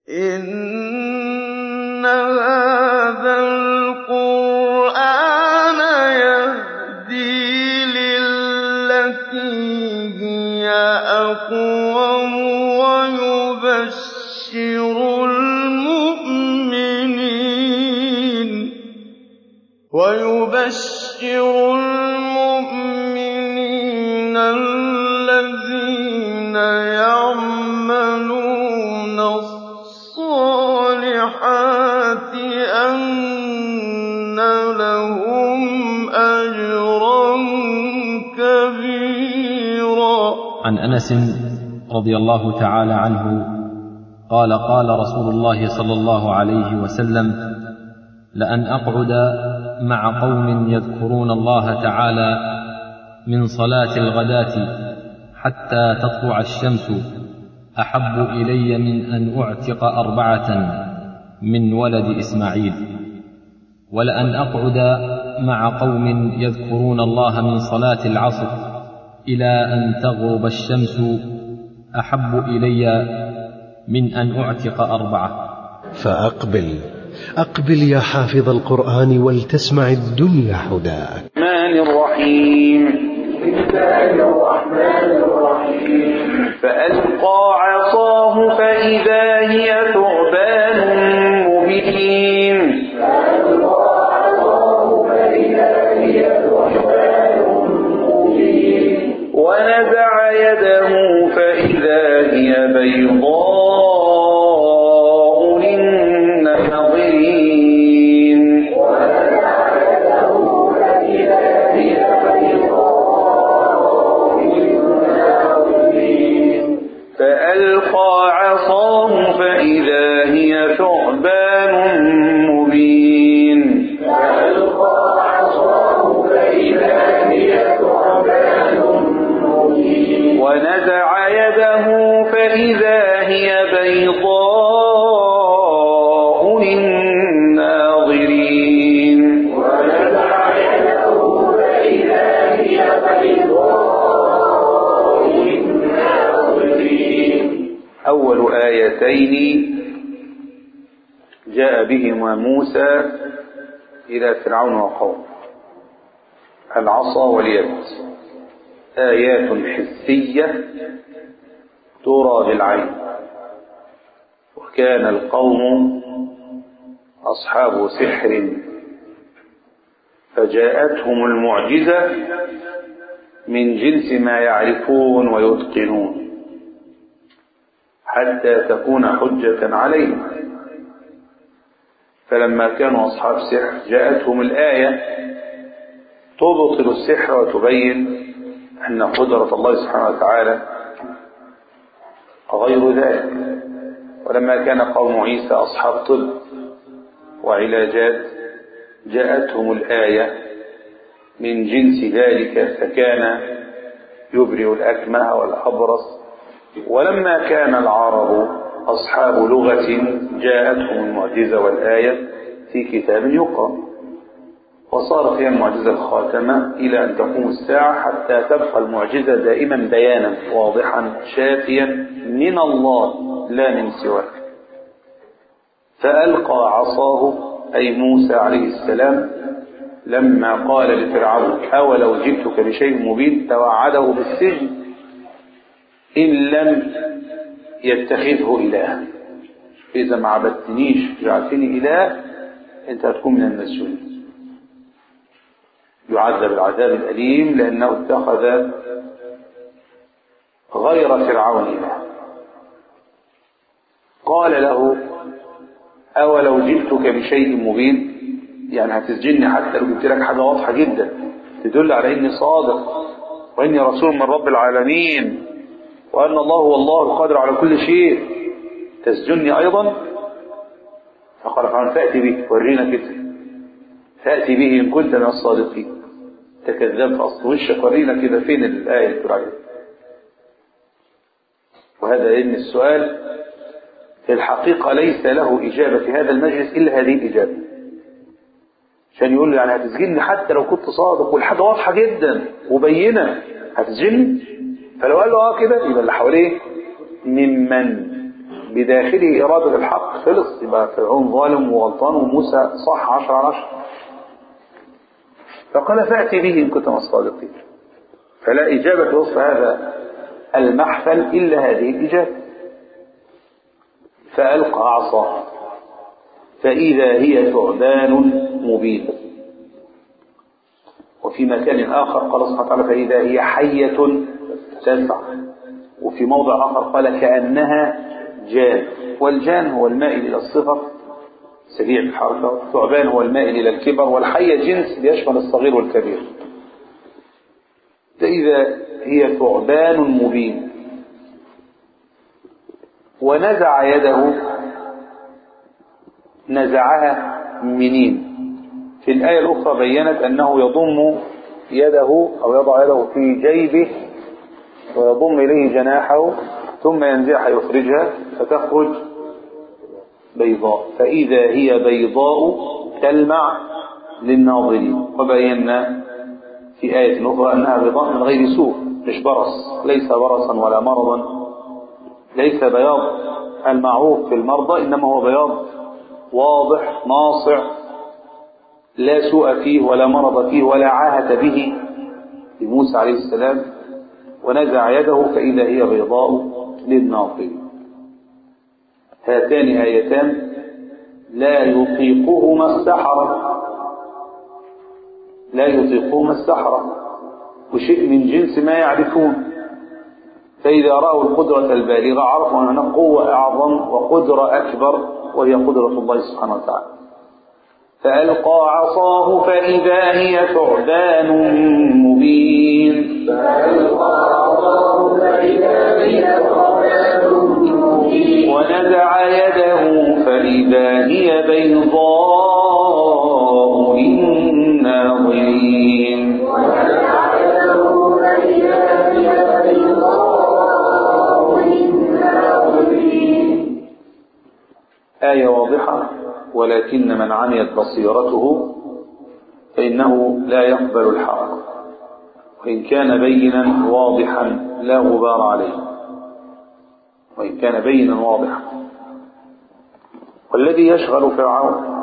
إِنَّ هَٰذَا الْقُرْآنَ يَهْدِي لِلَّتِي هِيَ أَقْوَمُ وَيُبَشِّرُ الْمُؤْمِنِينَ الَّذِينَ يَعْمَلُونَ الصَّالِحَاتِ أَنَّ لَهُمْ أَجْرًا كَبِيرًا عن انس رضي الله تعالى عنه قال قال رسول الله صلى الله عليه وسلم لان اقعد مع قوم يذكرون الله تعالى من صلاه الغداه حتى تطلع الشمس احب الي من ان اعتق اربعه من ولد اسماعيل ولان اقعد مع قوم يذكرون الله من صلاه العصر الى ان تغرب الشمس احب الي من ان اعتق اربعه فأقبل أقبل يا حافظ القرآن ولتسمع الدنيا حداك الرحمن الرحيم فألقى عصاه فإذا هي ثعبان مبين ونزع يده فإذا هي بيضاء للناظرين فألقى عصاه فإذا هي ثعبان مبين ونزع يده فإذا هي بيضاء للناظرين أول آيتين جاء بهما موسى إلى فرعون وقومه العصا واليد آيات حسية ترى بالعين وكان القوم أصحاب سحر فجاءتهم المعجزة من جنس ما يعرفون ويتقنون حتى تكون حجة عليهم فلما كانوا أصحاب سحر جاءتهم الآية تبطل السحر وتبين أن قدرة الله سبحانه وتعالى غير ذلك ولما كان قوم عيسى أصحاب طب وعلاجات جاءتهم الآية من جنس ذلك فكان يبرئ الأكمه والأبرص ولما كان العرب أصحاب لغة جاءتهم المعجزة والآية في كتاب يقرأ وصارت هي المعجزة الخاتمة إلى أن تقوم الساعة حتى تبقى المعجزة دائما بيانا واضحا شافيا من الله لا من سواه فألقى عصاه أي موسى عليه السلام لما قال لفرعون أولو جئتك بشيء مبين توعده بالسجن إن لم يتخذه إله إذا ما عبدتنيش جعلتني إله أنت هتكون من المسجونين يعذب العذاب الأليم لأنه اتخذ غير فرعون إله قال له أولو جئتك بشيء مبين يعني هتسجني حتى لو جبت لك حاجة واضحة جدا تدل على إني صادق وإني رسول من رب العالمين وأن الله هو الله القادر على كل شيء تسجني أيضا فقال فرعون فأتي به ورينا كده فأتي به إن كنت من الصادقين تكذبت أصل وشك ورينا كده فين الآية اللي عليها وهذا إن السؤال في الحقيقة ليس له إجابة في هذا المجلس إلا هذه الإجابة عشان يقول له يعني هتسجني حتى لو كنت صادق والحاجة واضحة جدا وبينة هتسجني فلو قال له اه كده يبقى اللي حواليه ممن بداخله إرادة الحق خلص يبقى فرعون ظالم وغلطان وموسى صح عشر على عشر فقال فأتي به إن كنتم الصادقين فلا إجابة وصف هذا المحفل إلا هذه الإجابة فألقى عصاه فإذا هي ثعبان مبين وفي مكان آخر قال سبحانه وتعالى فإذا هي حية تسعى وفي موضع آخر قال كأنها جان والجان هو المائل إلى الصغر سريع الحركة ثعبان هو المائل إلى الكبر والحية جنس يشمل الصغير والكبير فإذا هي ثعبان مبين ونزع يده نزعها منين في الآية الأخرى بينت أنه يضم يده أو يضع يده في جيبه ويضم إليه جناحه ثم ينزعها يخرجها فتخرج بيضاء فإذا هي بيضاء تلمع للناظرين وبينا في آية أخرى أنها بيضاء من غير سوء مش برص ليس برصا ولا مرضا ليس بياض المعروف في المرضى إنما هو بياض واضح ناصع لا سوء فيه ولا مرض فيه ولا عاهة به لموسى عليه السلام ونزع يده فإذا هي بيضاء للناظرين هاتان آيتان لا يطيقهما السحرة لا يطيقهما السحرة وشيء من جنس ما يعرفون فإذا رأوا القدرة البالغة عرفوا أن قوة أعظم وقدرة أكبر وهي قدرة الله سبحانه وتعالى فألقى عصاه فإذا هي ثعبان مبين فألقى عصاه فإذا هي ثعبان مبين ونزع يده فإذا هي بيضاء للناظرين ونزع يده فإذا هي بيضاء للناظرين آية واضحة ولكن من عميت بصيرته فإنه لا يقبل الحق وإن كان بينا واضحا لا غبار عليه وإن كان بينا واضحا والذي يشغل فرعون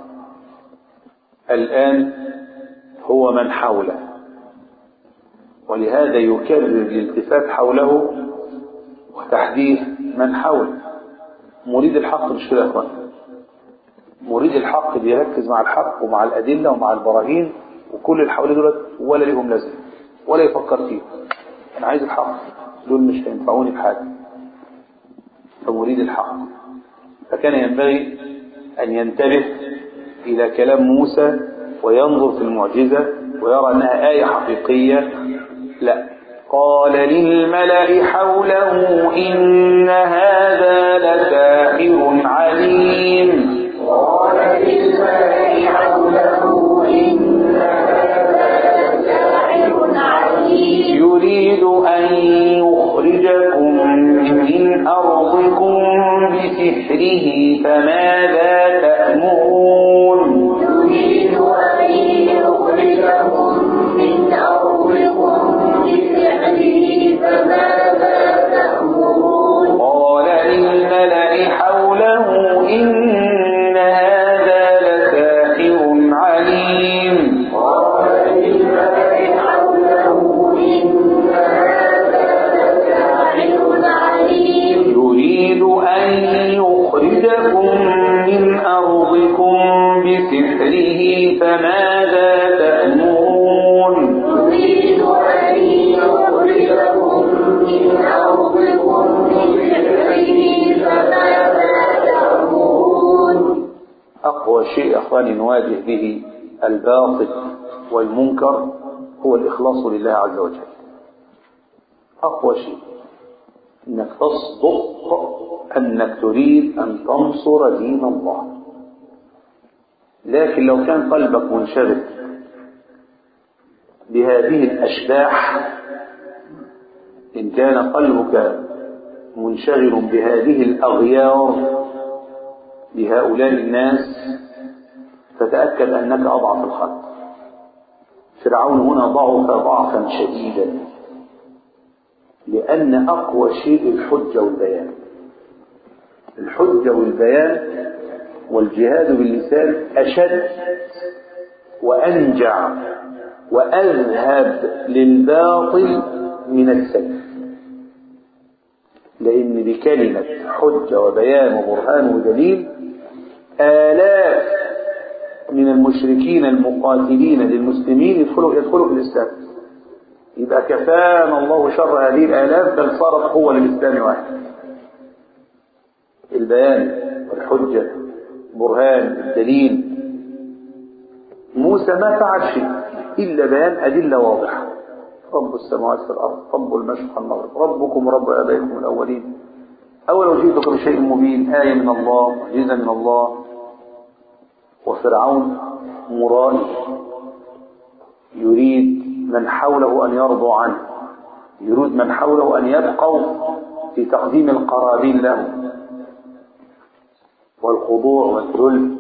الآن هو من حوله ولهذا يكرر الالتفات حوله وتحديث من حوله مريد الحق مش كده يا اخوان مريد الحق بيركز مع الحق ومع الأدلة ومع البراهين وكل اللي حواليه دولت ولا ليهم لازمة ولا يفكر فيه أنا عايز الحق دول مش هينفعوني بحاجة فمريد الحق فكان ينبغي أن ينتبه إلى كلام موسى وينظر في المعجزة ويرى أنها آية حقيقية لا قال للملأ حوله إن هذا لساحر عليم قال للملأ حوله إن هذا لساحر عليم يريد أن يخرجكم من أرضكم بسحره فماذا تأمرون يريد أن يخرجكم من أرضكم بسحره فماذا تأمرون قال للملأ حوله إن هذا لساحر عليم قال للملأ حوله إن هذا لساحر عليم يريد أن يخرجكم من أرضكم بسحره فماذا تأمرون يريد أن يخرجكم من أرضكم بسحره فماذا تأمرون أقوى شيء يا أخواني نواجه به الباطل والمنكر هو الإخلاص لله عز وجل أقوى شيء أنك تصدق أنك تريد أن تنصر دين الله لكن لو كان قلبك منشغل بهذه الأشباح إن كان قلبك منشغل بهذه الأغيار بهؤلاء الناس فتأكد أنك أضعف الخلق فرعون هنا ضعف ضعفا شديدا لأن أقوى شيء الحجة والبيان الحجة والبيان والجهاد باللسان أشد وأنجع وأذهب للباطل من السيف لأن بكلمة حجة وبيان وبرهان ودليل آلاف من المشركين المقاتلين للمسلمين يدخلوا يدخلوا في الإسلام يبقى كفانا الله شر هذه الآلاف بل صارت قوة للإسلام واحد البيان والحجة برهان الدليل موسى ما فعل شيء إلا بيان أدلة واضحة رب السماوات والأرض رب المشرق والمغرب ربكم رب آبائكم الأولين أولو جئتكم بشيء مبين آية من الله معجزة من الله وفرعون مرائي يريد من حوله أن يرضوا عنه يريد من حوله أن يبقوا في تقديم القرابين له والخضوع والذل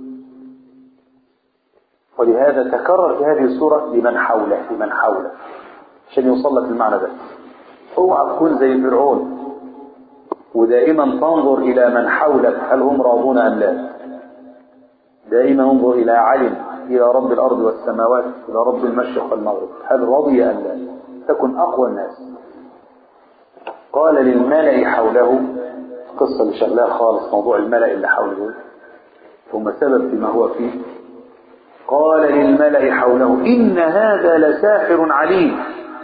ولهذا تكرر في هذه السورة لمن حوله لمن حوله عشان يوصل لك المعنى ده اوعى تكون زي فرعون ودائما تنظر إلى من حولك هل هم راضون أم لا دائما انظر إلى علم إلى رب الأرض والسماوات إلى رب المشرق والمغرب هل رضي أم لا تكن أقوى الناس قال للملأ حوله قصة اللي شغلها خالص موضوع الملأ اللي حوله ثم سبب فيما هو فيه قال للملأ حوله إن هذا لساحر عليم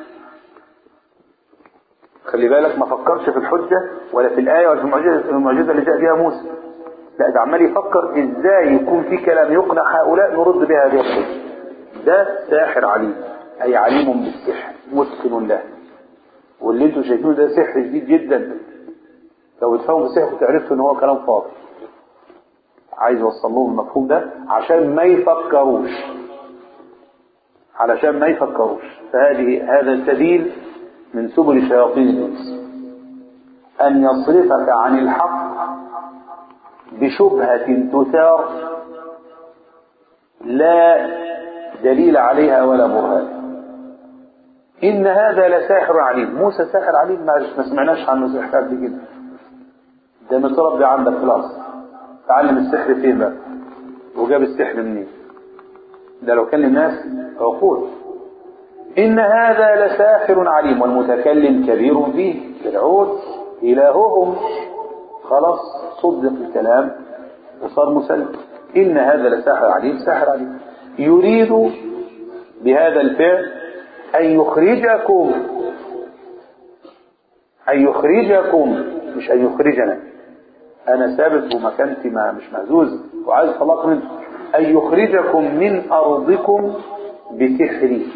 خلي بالك ما فكرش في الحجة ولا في الآية ولا في المعجزة, المعجزة اللي جاء بها موسى لا ده عمال يفكر ازاي يكون في كلام يقنع هؤلاء نرد بها هذه الحجة ده ساحر عليم أي عليم بالسحر متقن له واللي انتوا شايفينه ده سحر جديد جدا لو تفهموا السحر تعرفوا ان هو كلام فاضي عايز يوصل لهم المفهوم ده عشان ما يفكروش علشان ما يفكروش فهذه هذا سبيل من سبل شياطين الانس ان يصرفك عن الحق بشبهة تثار لا دليل عليها ولا برهان إن هذا لساحر عليم موسى ساحر عليم ما سمعناش عنه سحر قبل كده ده متربي عندك في الأصل تعلم السحر فين بقى وجاب السحر منين ده لو كان الناس عقول إن هذا لساحر عليم والمتكلم كبير فيه فرعون إلههم خلاص صدق الكلام وصار مسلم إن هذا لساحر عليم ساحر عليم يريد بهذا الفعل أن يخرجكم أن يخرجكم مش أن يخرجنا أنا ثابت ومكانتي ما مش مهزوز وعايز طلاق منه أن يخرجكم من أرضكم بسحري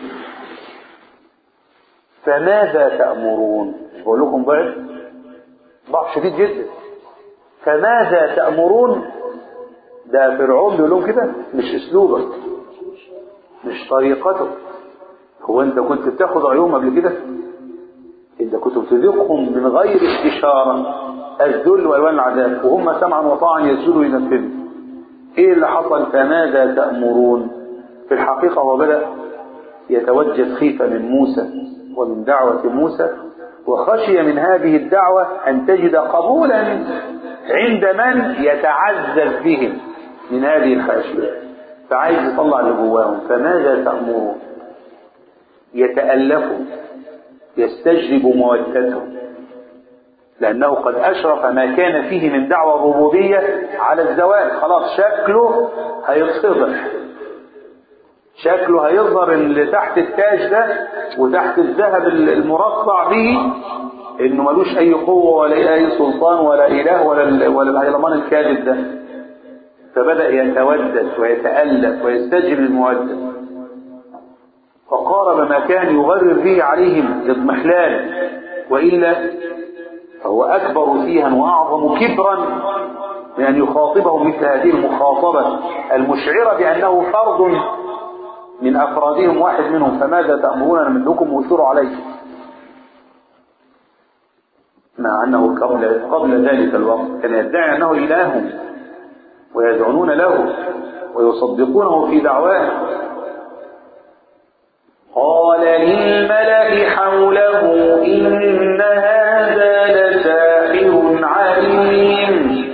فماذا تأمرون مش بقول لكم ضعف ضعف شديد جدا فماذا تأمرون ده فرعون بيقول لهم كده مش اسلوبك مش طريقتك هو انت كنت بتاخد عيوم قبل كده انت كنت بتذيقهم من غير استشارة الذل والوان العذاب وهم سمعا وطاعا يسجدوا ينفذوا ايه اللي حصل فماذا تأمرون في الحقيقة هو بدأ يتوجد خيفة من موسى ومن دعوة موسى وخشي من هذه الدعوة أن تجد قبولا عند من يتعزز بهم من هذه الخاشية فعايز يطلع اللي جواهم فماذا تأمرون يتألف يستجلب مودتهم لأنه قد أشرف ما كان فيه من دعوة الربوبية على الزواج خلاص شكله هيتفضح شكله هيظهر اللي تحت التاج ده وتحت الذهب المرصع به انه ملوش اي قوة ولا اي سلطان ولا اله ولا ولا الهيلمان الكاذب ده فبدأ يتودد ويتألف ويستجلب المودة فقارب ما كان يغرر به عليهم الاضمحلال وإلا فهو أكبر فيها وأعظم كبرا من أن يخاطبهم مثل هذه المخاطبة المشعرة بأنه فرد من أفرادهم واحد منهم فماذا تأمرون منكم وشروا عليه مع أنه قبل, قبل ذلك الوقت كان يدعي أنه إله ويدعونون له ويصدقونه في دعواه قال للملأ حوله إن هذا لساحر عليم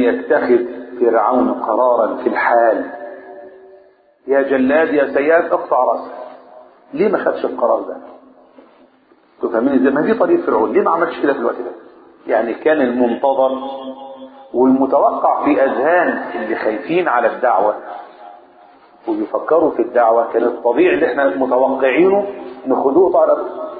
يتخذ فرعون قرارا في الحال يا جلاد يا سياد اقطع راسك ليه ما خدش القرار ده تفهمين ازاي ما دي طريقه فرعون ليه ما عملش كده في الوقت ده يعني كان المنتظر والمتوقع في اذهان اللي خايفين على الدعوه وبيفكروا في الدعوه كان الطبيعي اللي احنا متوقعينه نخدوه طارق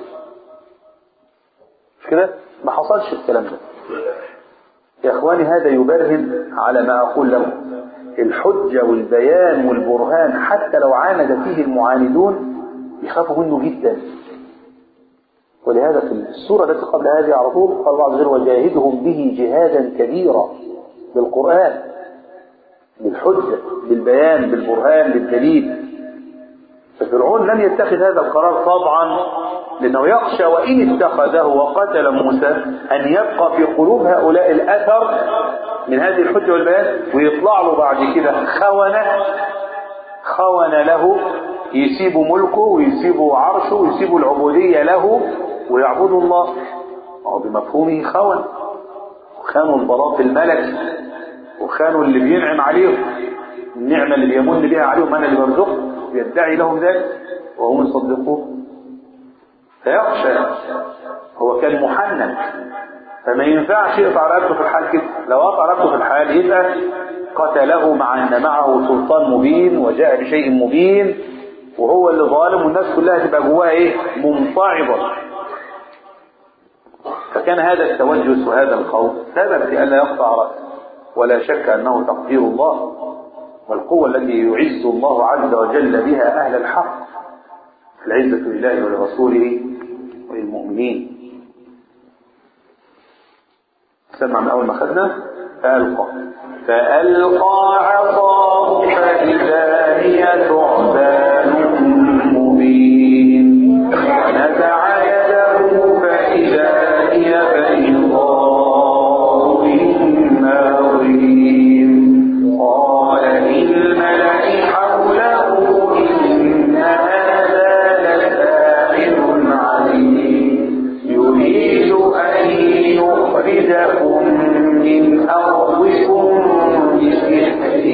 مش كده ما حصلش الكلام ده يا اخواني هذا يبرهن على ما اقول لكم الحجه والبيان والبرهان حتى لو عاند فيه المعاندون يخافوا منه جدا ولهذا في السورة التي قبل هذه على طول قال الله عز وجل وجاهدهم به جهادا كبيرا بالقرآن بالحجة بالبيان بالبرهان بالدليل ففرعون لم يتخذ هذا القرار طبعا لأنه يخشى وإن اتخذه وقتل موسى أن يبقى في قلوب هؤلاء الأثر من هذه الحجة والبيان ويطلع له بعد كده خونة خون له يسيبوا ملكه ويسيبوا عرشه ويسيبوا العبودية له ويعبدوا الله هو بمفهومه خون وخانوا البلاط الملكي وخانوا اللي بينعم عليهم النعمة اللي بيمن بها عليهم أنا اللي برزقه يدعي لهم ذلك وهم يصدقوه فيخشى هو كان محنك فما ينفعش يقطع رقبته في الحال كده لو قطع رقبته في الحال يبقى قتله مع ان معه سلطان مبين وجاء بشيء مبين وهو اللي ظالم والناس كلها تبقى جواها ايه منصعبه فكان هذا التوجس وهذا الخوف سبب في الا يقطع راسه ولا شك انه تقدير الله والقوه التي يعز الله عز وجل بها اهل الحق العزه لله ولرسوله وللمؤمنين سمع من اول ما خدنا فالقى فالقى عصاه فاذا هي ثعبان مبين نزع يده فاذا هي بيضاء للناظرين قال للملأ حوله إن هذا لساحر عليم يريد أن يخرجكم من أرضكم بسحره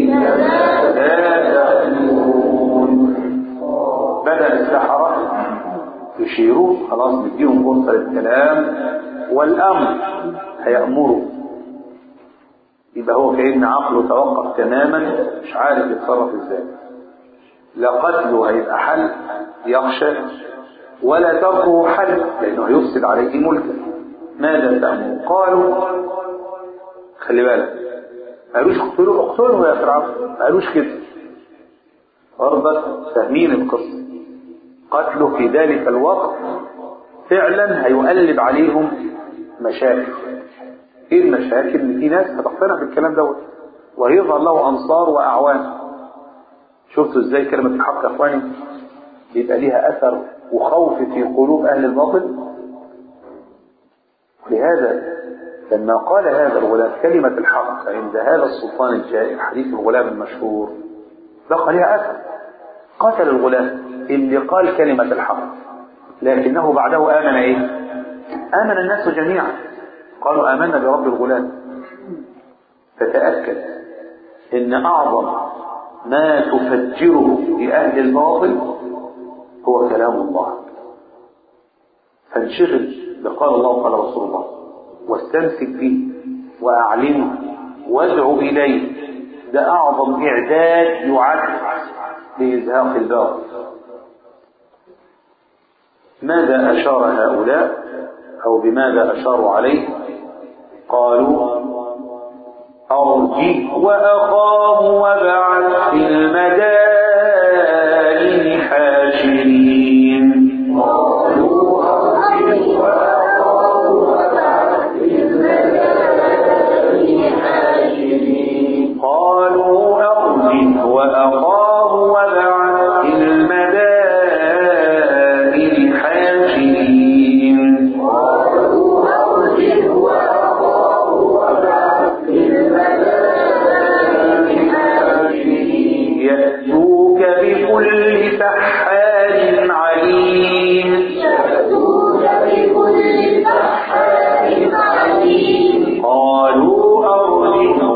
فماذا تأمرون بدأ السحرة يشيروا خلاص نديهم فرصة للكلام والأمر هيأمروا يبقى هو كأن عقله توقف تماما مش عارف يتصرف ازاي لا قتله هيبقى حل يخشى ولا تركه حل لأنه هيفسد عليه ملكه ماذا تأمر قالوا خلي بالك قالوش اقتلوا اقتلوا يا فرعون قالوش كده برضك فاهمين القصة قتله في ذلك الوقت فعلا هيقلب عليهم مشاكل ايه المشاكل ان في ناس هتقتنع بالكلام دوت وهيظهر له انصار واعوان شفتوا ازاي كلمة الحق يا اخواني بيبقى ليها اثر وخوف في قلوب اهل الباطل لهذا لما قال هذا الغلام كلمة الحق عند هذا السلطان الجائر حديث الغلام المشهور بقى لها أثر قتل الغلام اللي قال كلمة الحق لكنه بعده آمن إيه؟ آمن الناس جميعا قالوا آمنا برب الغلام فتأكد إن أعظم ما تفجره لأهل الباطل هو كلام الله فانشغل بقال الله وقال رسول الله واستمسك به وأعلنه وادعو إليه ده أعظم إعداد يعد لإزهاق الباطل ماذا أشار هؤلاء أو بماذا أشاروا عليه قالوا أرجه وأخاه وابعث في المدائن حاشرين قالوا أرجه وأخاه وابعث في المدائن حاشرين قالوا أرجه وأخاه وابعث في المدائن حاشرين قالوا أرجه وأخاه وابعث في المدائن حاشرين يأتوك بكل سحار عليم يأتوك بكل سحار عليم قالوا أرجه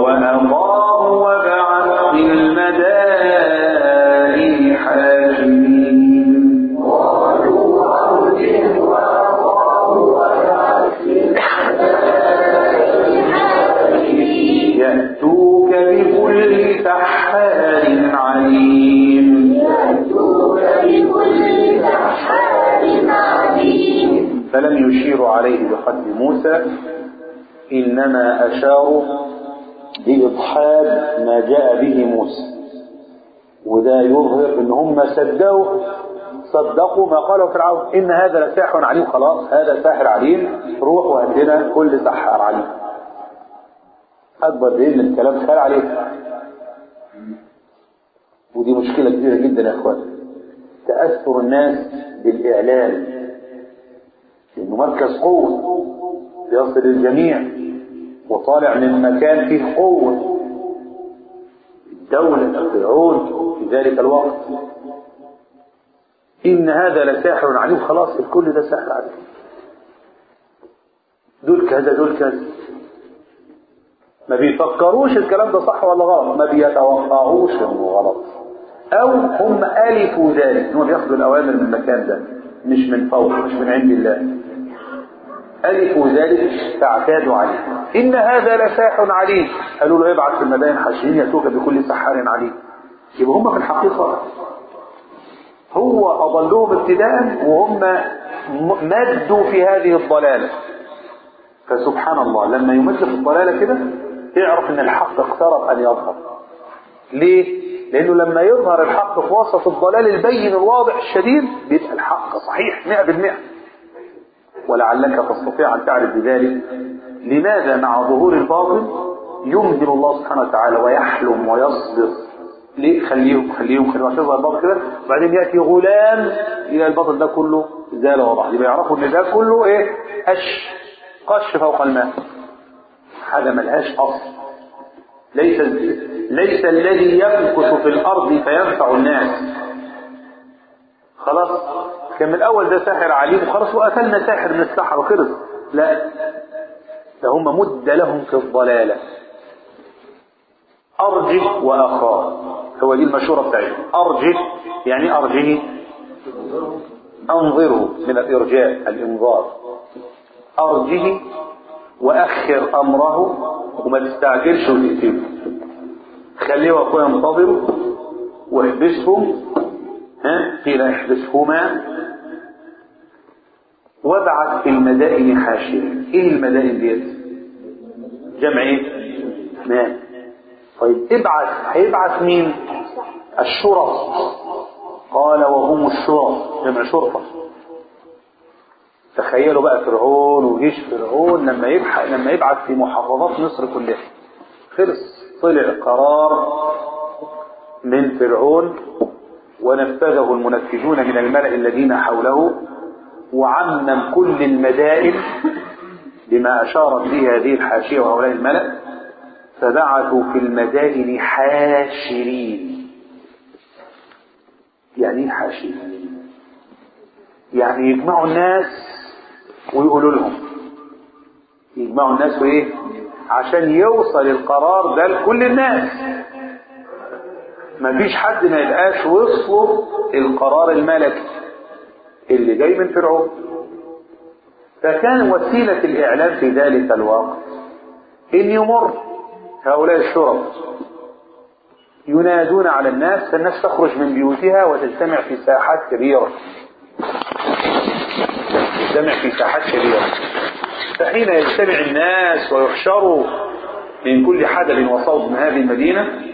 سحار عليم يأتوك بكل سحار عليم فلم يشيروا عليه بقتل موسى إنما أشاروا بإضحاد ما جاء به موسى وده يظهر ان هم صدقوا صدقوا ما قاله فرعون ان هذا لساحر عليم خلاص هذا ساحر عليم روح وهات لنا كل سحار عليم اكبر دليل ان الكلام خال عليه ودي مشكله كبيره جدا يا اخوان تاثر الناس بالاعلام انه مركز قوه يصل الجميع وطالع من مكان فيه قوه الدولة فرعون في ذلك الوقت إن هذا لساحر عليم خلاص الكل ده ساحر عليم دول كذا دول كذا ما بيفكروش الكلام ده صح ولا غلط ما بيتوقعوش انه غلط او هم الفوا ذلك هم بياخدوا الاوامر من المكان ده مش من فوق مش من عند الله ألفوا ذلك فاعتادوا عليه إن هذا لساحر عليم قالوا له ابعث في المدائن حاشرين يأتوك بكل سحار عليم يبقى هم في الحقيقة هو أضلهم ابتداء وهم مدوا في هذه الضلالة فسبحان الله لما يمد في الضلالة كده تعرف ان الحق اقترب ان يظهر ليه؟ لانه لما يظهر الحق في وسط الضلال البين الواضح الشديد بيبقى الحق صحيح 100% ولعلك تستطيع أن تعرف بذلك لماذا مع ظهور الباطل يمهل الله سبحانه وتعالى ويحلم ويصبر ليه خليهم خليهم خليهم عشان يظهر الباطل كده وبعدين يأتي غلام إلى الباطل ده كله زال وضح يبقى يعرفوا إن ده كله إيه قش قش فوق الماء حاجة ملهاش أصل ليس ليس الذي يمكث في الأرض فينفع الناس خلاص كان من الاول ده ساحر عليم وخلاص وقتلنا ساحر من السحر وخلص لا ده هم مد لهم في الضلالة أرجه وأخاه هو دي المشهورة بتاعتهم أرجه يعني أرجه أنظره من الإرجاء الإنظار أرجه وأخر أمره وما تستعجلش وتقتله خليه وأخويا ينتظروا واحبسهم ها قيل احبسهما وابعث في المدائن حاشرين ايه المدائن ديت جمع ايه مال طيب ابعث هيبعث مين الشرط قال وهم الشرط جمع شرطة تخيلوا بقى فرعون وجيش فرعون لما يبحث لما يبعث في محافظات مصر كلها خلص طلع قرار من فرعون ونفذه المنفذون من الملأ الذين حوله وعمم كل المدائن بما أشارت به هذه الحاشية وهؤلاء الملأ فبعثوا في المدائن حاشرين يعني ايه حاشرين يعني يجمعوا الناس ويقولوا لهم يجمعوا الناس وايه عشان يوصل القرار ده لكل الناس مفيش حد ما يبقاش وصله القرار الملكي اللي جاي من فرعون فكان وسيلة الإعلام في ذلك الوقت إن يمر هؤلاء الشرط ينادون على الناس فالناس تخرج من بيوتها وتجتمع في ساحات كبيرة تجتمع في ساحات كبيرة فحين يجتمع الناس ويحشروا من كل حدب وصوب من هذه المدينة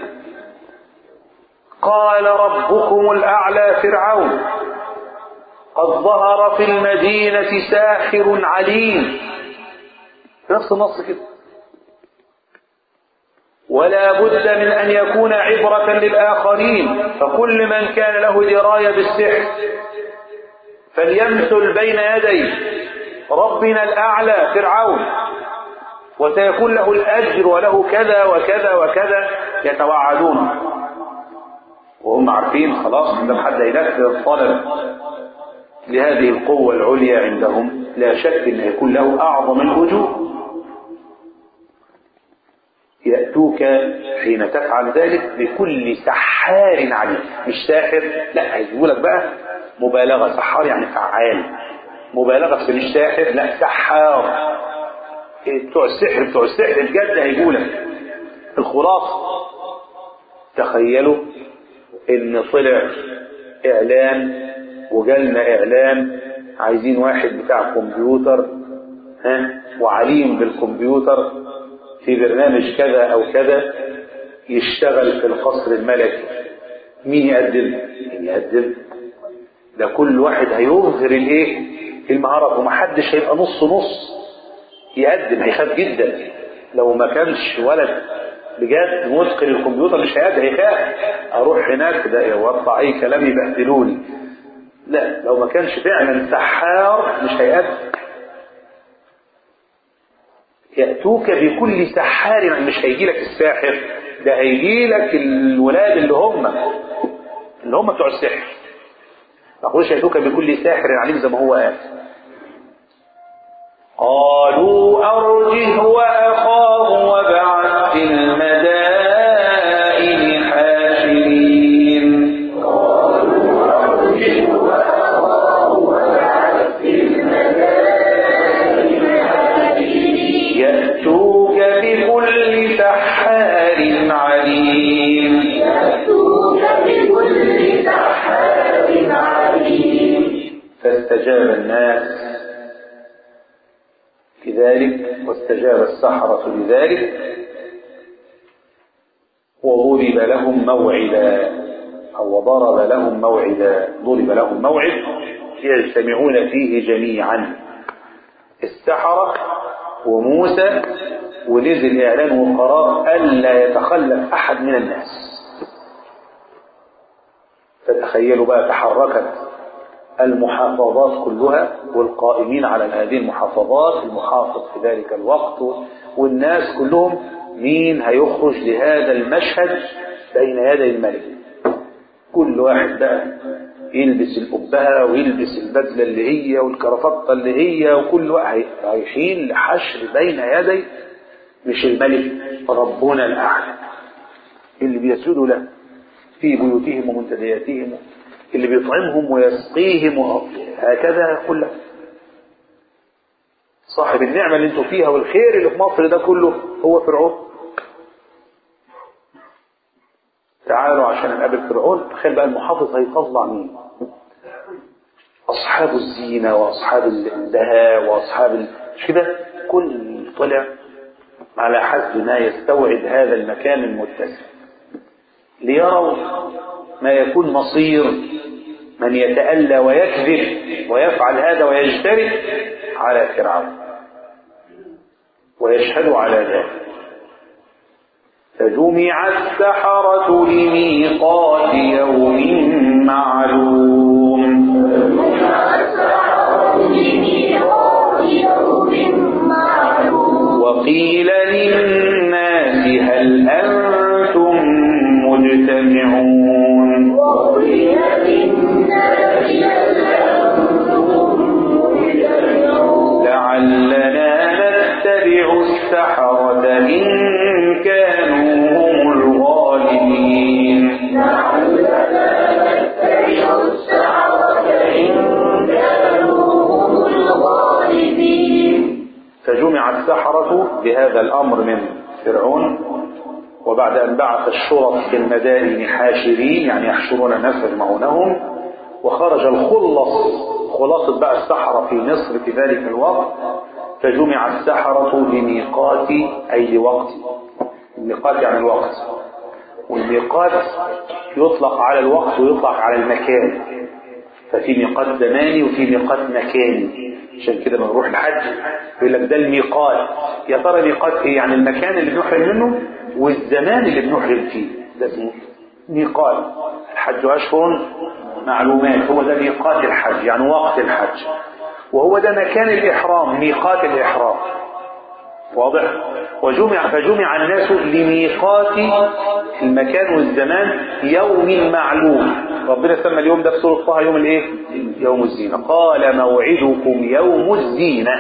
قال ربكم الأعلى فرعون قد ظهر في المدينة ساحر عليم نفس النص كده ولا بد من أن يكون عبرة للآخرين فكل من كان له دراية بالسحر فليمثل بين يدي ربنا الأعلى فرعون وسيكون له الأجر وله كذا وكذا وكذا يتوعدون وهم عارفين خلاص ده حد هينفذ الطلب لهذه القوة العليا عندهم لا شك أن يكون له أعظم الوجوه يأتوك حين تفعل ذلك بكل سحار عليم مش ساحر لا هيجيبوا لك بقى مبالغة سحار يعني فعال مبالغة في مش ساحر لا سحار بتوع السحر بتوع السحر بجد هيجوا لك الخلاصة تخيلوا ان طلع اعلان وجالنا اعلان عايزين واحد بتاع كمبيوتر ها وعليم بالكمبيوتر في برنامج كذا او كذا يشتغل في القصر الملكي مين يقدم مين يقدم ده كل واحد هيظهر الايه المهارة ومحدش هيبقى نص نص يقدم هيخاف جدا لو ما كانش ولد بجد متقن الكمبيوتر مش هيقدر هيخاف اروح هناك ده واطلع اي كلام يبهدلوني لا لو ما كانش فعلا سحار مش هيقدم يأتوك بكل سحار يعني مش هيجي لك الساحر ده هيجي لك الولاد اللي هم اللي هم بتوع السحر ما قولش يأتوك بكل ساحر عليم زي ما هو قال قالوا أرجه وأخاه وابعث في المدائن حاشرين يأتوك بكل سحار عليم فاستجاب الناس لذلك واستجاب السحرة لذلك وضرب لهم موعدا أو ضرب لهم موعدا ضرب لهم موعد يجتمعون فيه جميعا السحرة وموسى ونزل إعلان وقرار ألا يتخلف أحد من الناس فتخيلوا بقى تحركت المحافظات كلها والقائمين على هذه المحافظات المحافظ في ذلك الوقت والناس كلهم مين هيخرج لهذا المشهد بين يدي الملك كل واحد بقى يلبس القبهة ويلبس البدلة اللي هي والكرافتة اللي هي وكل واحد رايحين لحشر بين يدي مش الملك ربنا الأعلى اللي بيسجدوا له في بيوتهم ومنتدياتهم اللي بيطعمهم ويسقيهم هكذا كله صاحب النعمة اللي انتوا فيها والخير اللي في مصر ده كله هو فرعون تعالوا عشان نقابل فرعون تخيل بقى المحافظ هيطلع مين أصحاب الزينة وأصحاب الدهاء وأصحاب ال... مش كده كل طلع على حسب ما يستوعب هذا المكان المتسع ليروا ما يكون مصير من يتألى ويكذب ويفعل هذا ويجترئ على فرعون ويشهد على ذلك فجمع السحرة لميقات يوم معلوم وقيل للناس هل أنتم مجتمعون لعلنا نتبع السحرة إن كانوا هم الغالبين فجمع السحرة بهذا الأمر من فرعون وبعد أن بعث الشرط في المدائن حاشرين يعني يحشرون الناس يجمعونهم وخرج الخلص خلاصة بقى السحرة في مصر في ذلك الوقت فجمع السحرة لميقات أي لوقت الميقات يعني الوقت والميقات يطلق على الوقت ويطلق على المكان ففي ميقات زماني وفي ميقات مكاني عشان كده لما نروح الحج يقول لك ده الميقات يا ترى ميقات ايه يعني المكان اللي بنحرم منه والزمان اللي بنحرم فيه ده اسمه ميقات الحج اشهر معلومات هو ده ميقات الحج يعني وقت الحج وهو ده مكان الإحرام ميقات الإحرام واضح وجمع فجمع الناس لميقات المكان والزمان يوم معلوم ربنا سمى اليوم ده في سورة طه يوم الايه يوم الزينة قال موعدكم يوم الزينة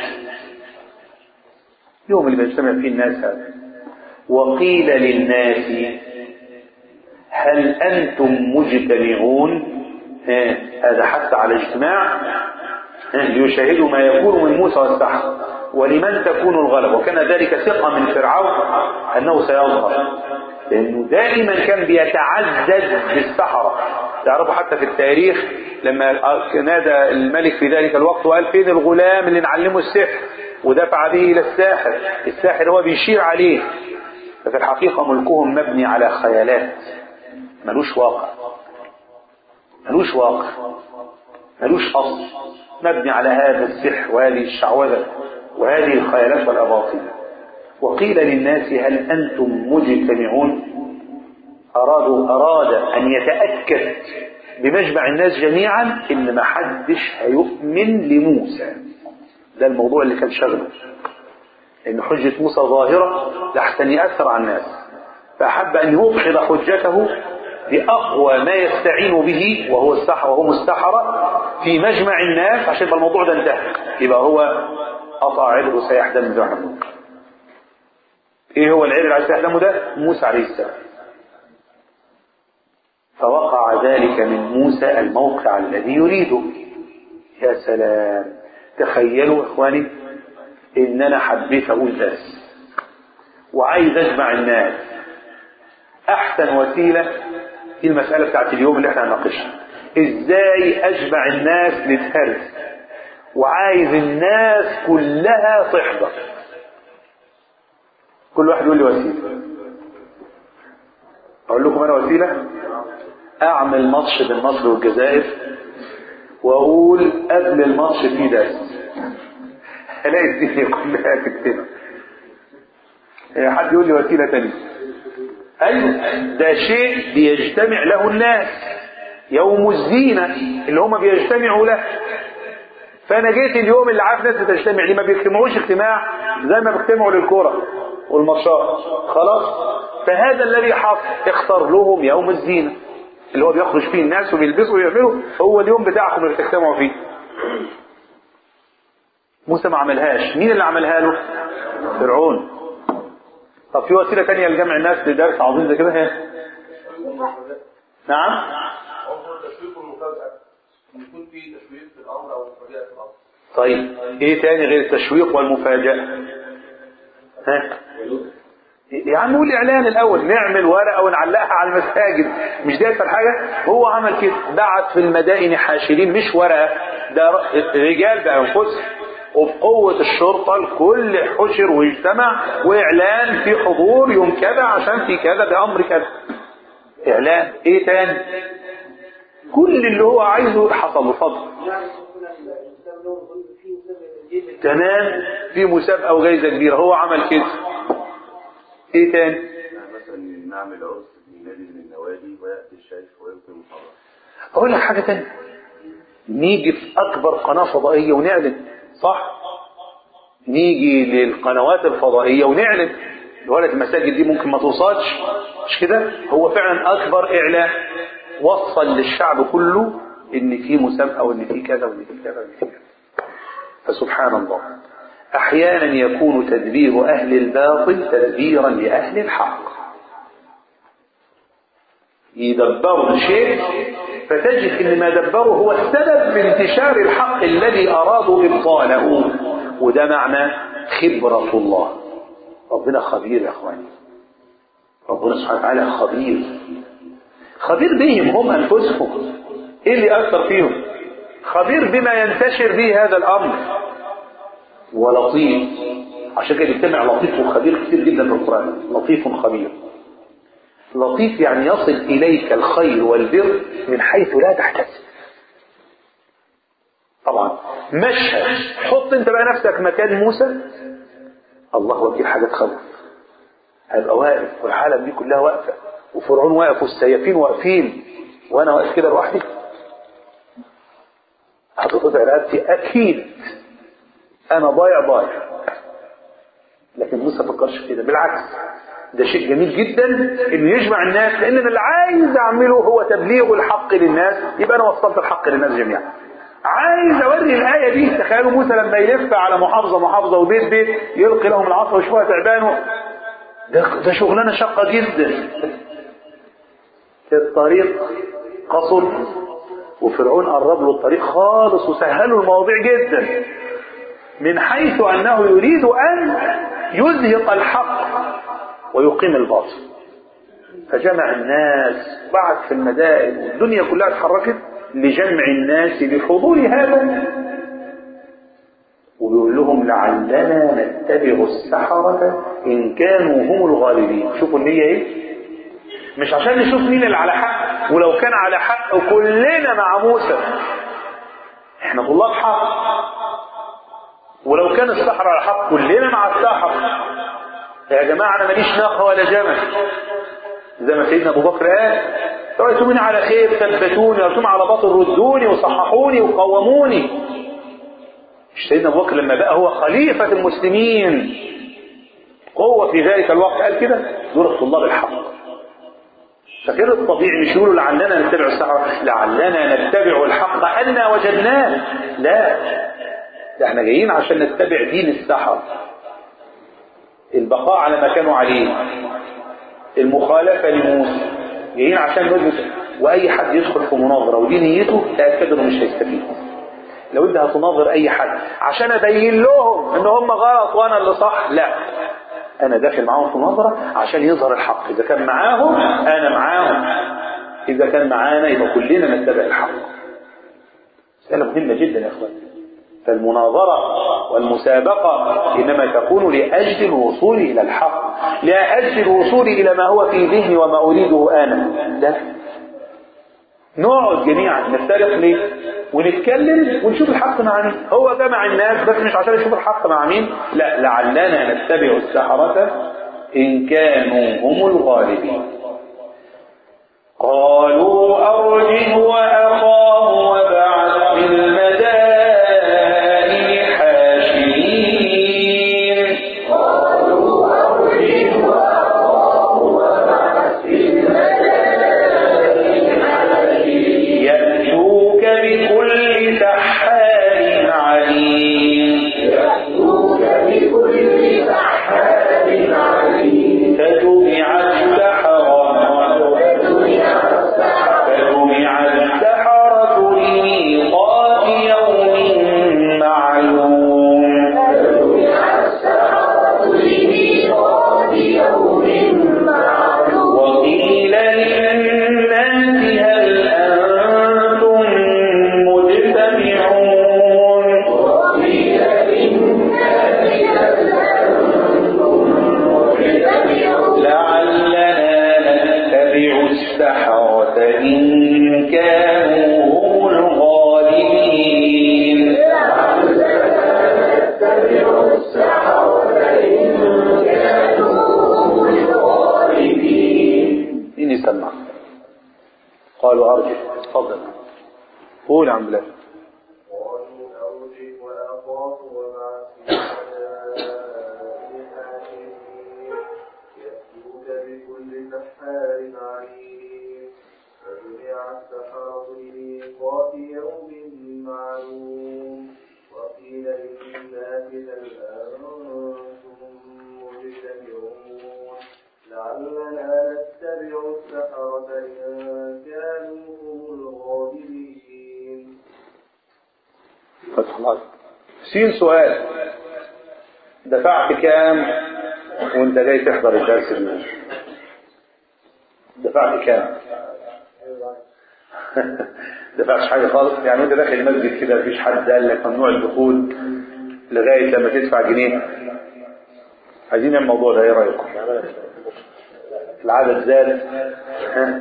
يوم اللي بيجتمع فيه الناس هذا وقيل للناس هل أنتم مجتمعون هذا حتى على اجتماع ليشاهدوا ما يكون من موسى والسحر ولمن تكون الغلب وكان ذلك ثقة من فرعون أنه سيظهر لأنه دائما كان بيتعزز بالسحرة تعرفوا حتى في التاريخ لما نادى الملك في ذلك الوقت وقال فين الغلام اللي نعلمه السحر ودفع به إلى الساحر الساحر هو بيشير عليه ففي الحقيقة ملكهم مبني على خيالات ملوش واقع ملوش واقع ملوش أصل مبني على هذا السحر وهذه الشعوذة وهذه الخيالات والأباطيل وقيل للناس هل أنتم مجتمعون أرادوا أراد أن يتأكد بمجمع الناس جميعا إن ما حدش هيؤمن لموسى ده الموضوع اللي كان شغله إن حجة موسى ظاهرة لحسن يأثر على الناس فأحب أن يوضحد حجته بأقوى ما يستعين به وهو السحر وهم السحرة في مجمع الناس عشان يبقى الموضوع ده انتهى يبقى هو قطع عرضه سيحدم زي ما احنا بنقول. ايه هو العرض اللي سيحدمه ده؟ موسى عليه السلام فوقع ذلك من موسى الموقع الذي يريده يا سلام تخيلوا اخواني ان انا حبيت اقول درس وعايز اجمع الناس احسن وسيله دي المساله بتاعت اليوم اللي احنا هنناقشها ازاي اجمع الناس للدرس وعايز الناس كلها تحضر كل واحد يقول لي وسيله اقول لكم انا وسيله اعمل ماتش بين مصر والجزائر واقول قبل الماتش في درس الاقي الدنيا كلها تكتب حد يقول لي وسيله تانية ايوه ده شيء بيجتمع له الناس يوم الزينه اللي هم بيجتمعوا له فانا جيت اليوم اللي عارف ناس بتجتمع ليه ما بيجتمعوش اجتماع زي ما بيجتمعوا للكوره والماتشات خلاص فهذا الذي حصل اختار لهم يوم الزينه اللي هو بيخرج فيه الناس وبيلبسوا ويعملوا هو اليوم بتاعكم اللي بتجتمعوا فيه موسى ما عملهاش مين اللي عملها له فرعون طب في وسيله تانية لجمع الناس لدرس عظيم زي كده هي نعم عنصر التشويق والمفاجأة يكون في تشويق في الأمر أو مفاجأة في الأمر طيب ايه تاني غير التشويق والمفاجأة ها يا عم قول اعلان الاول نعمل ورقه ونعلقها على المساجد مش دي اسهل حاجه هو عمل كده بعت في المدائن حاشرين مش ورقه ده رجال بانفسهم وبقوة الشرطة الكل حشر واجتمع وإعلان في حضور يوم كذا عشان في كذا بأمر كذا إعلان إيه تاني كل اللي هو عايزه حصل له فضل تمام في مسابقة وجايزة كبيرة هو عمل كده ايه تاني مثلا نعمل عرس في نادي من النوادي ويأتي الشيخ ويلقي المحاضرة اقول لك حاجة تانية نيجي في اكبر قناة فضائية ونعلن صح نيجي للقنوات الفضائية ونعلن الولد المساجد دي ممكن ما توصلش مش كده هو فعلا اكبر اعلان وصل للشعب كله ان في مسابقة وان في كذا وان في كذا وان في كذا فسبحان الله احيانا يكون تدبير اهل الباطل تدبيرا لاهل الحق يدبروا الشيء فتجد ان ما دبروا هو السبب في انتشار الحق الذي ارادوا ابطاله وده معنى خبرة الله ربنا خبير يا اخواني ربنا سبحانه وتعالى خبير خبير بهم هم انفسهم ايه اللي اثر فيهم خبير بما ينتشر به هذا الامر ولطيف عشان كده بيجتمع لطيف وخبير كتير جدا في القران لطيف خبير لطيف يعني يصل اليك الخير والبر من حيث لا تحتسب طبعا مشهد حط انت بقى نفسك مكان موسى الله وكيل حاجه تخوف هيبقى واقف والعالم دي كلها واقفه وفرعون واقف والسيافين واقفين وانا واقف كده لوحدي هتقطع رقبتي اكيد انا ضايع ضايع لكن موسى ما فكرش كده بالعكس ده شيء جميل جدا انه يجمع الناس لان انا اللي عايز اعمله هو تبليغ الحق للناس يبقى انا وصلت الحق للناس جميعا عايز اوري الايه دي تخيلوا موسى لما يلف على محافظه محافظه وبيت بيت يلقي لهم العصا ويشوفها تعبانه ده, ده شغلانه شاقه جدا الطريق قصر وفرعون قرب له الطريق خالص وسهله المواضيع جدا من حيث انه يريد ان يزهق الحق ويقيم الباطل فجمع الناس بعد في المدائن والدنيا كلها اتحركت لجمع الناس بحضور هذا وبيقول لهم لعلنا نتبع السحرة إن كانوا هم الغالبين شوفوا النية إيه مش عشان نشوف مين اللي على حق ولو كان على حق وكلنا مع موسى احنا طلاب حق ولو كان السحر على حق كلنا مع السحر يا جماعة أنا ماليش ناقة ولا جمل زي ما سيدنا أبو بكر قال رأيتموني على خير ثبتوني رأيتم على باطل ردوني وصححوني وقوموني مش سيدنا أبو بكر لما بقى هو خليفة المسلمين قوة في ذلك الوقت قال كده دول طلاب الحق فغير الطبيعي مش يقولوا لعلنا نتبع السحرة لعلنا نتبع الحق أن وجدناه لا ده احنا جايين عشان نتبع دين السحرة البقاء على ما كانوا عليه المخالفة لموسى جايين عشان نثبت واي حد يدخل في مناظرة ودي نيته تأكد انه مش هيستفيد لو انت هتناظر اي حد عشان ابين لهم ان هم غلط وانا اللي صح لا انا داخل معاهم في مناظرة عشان يظهر الحق اذا كان معاهم انا معاهم اذا كان معانا يبقى كلنا نتبع الحق مسألة مهمة جدا يا اخوان فالمناظرة والمسابقة إنما تكون لأجل الوصول إلى الحق لأجل الوصول إلى ما هو في ذهني وما أريده أنا لا نقعد جميعا نفترق ليه ونتكلم ونشوف الحق مع مين هو جمع الناس بس مش عشان يشوف الحق مع مين لا لعلنا نتبع السحرة إن كانوا هم الغالبين قالوا أرجه وأخاه وبعث في المدائن حاشرين يأتوك بكل سحار عليم فجمع السحرة فجمع السحرة لميقات يوم معلوم وقيل للناس هل أنتم مجتمعون لعلنا نتبع السحرة إن كانوا هم الغالبين مين يسمع قالوا أرجع تفضل قول يا عم بلال قالوا أرجه وأخاه وبعث في المدائن حاشرين يأتوك بكل سحار عليم فجمع السحرة لميقات يوم معلوم وقيل للناس هل أنتم مجتمعون لعلنا نتبع السحرة إن كانوا هم الغالبين فتح الله سين سؤال دفعت كام وانت جاي تحضر الدرس اليوم دفعت كام دفعتش حاجة خالص يعني انت داخل المسجد كده مفيش حد قال لك ممنوع الدخول لغاية لما تدفع جنيه عايزين الموضوع ده ايه رأيكم العدد زاد ها؟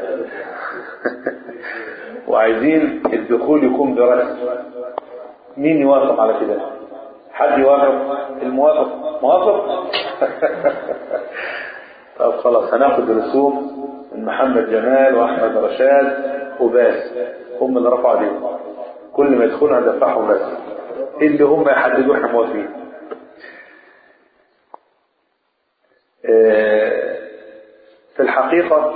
وعايزين الدخول يكون برسم مين يوافق على كده حد يوافق الموافق موافق طب خلاص هناخد رسوم من محمد جمال واحمد رشاد وباس هم اللي رفعوا ايديهم كل ما يدخلوا هندفعهم بس اللي هم يحددوا احنا موافقين آه، في الحقيقة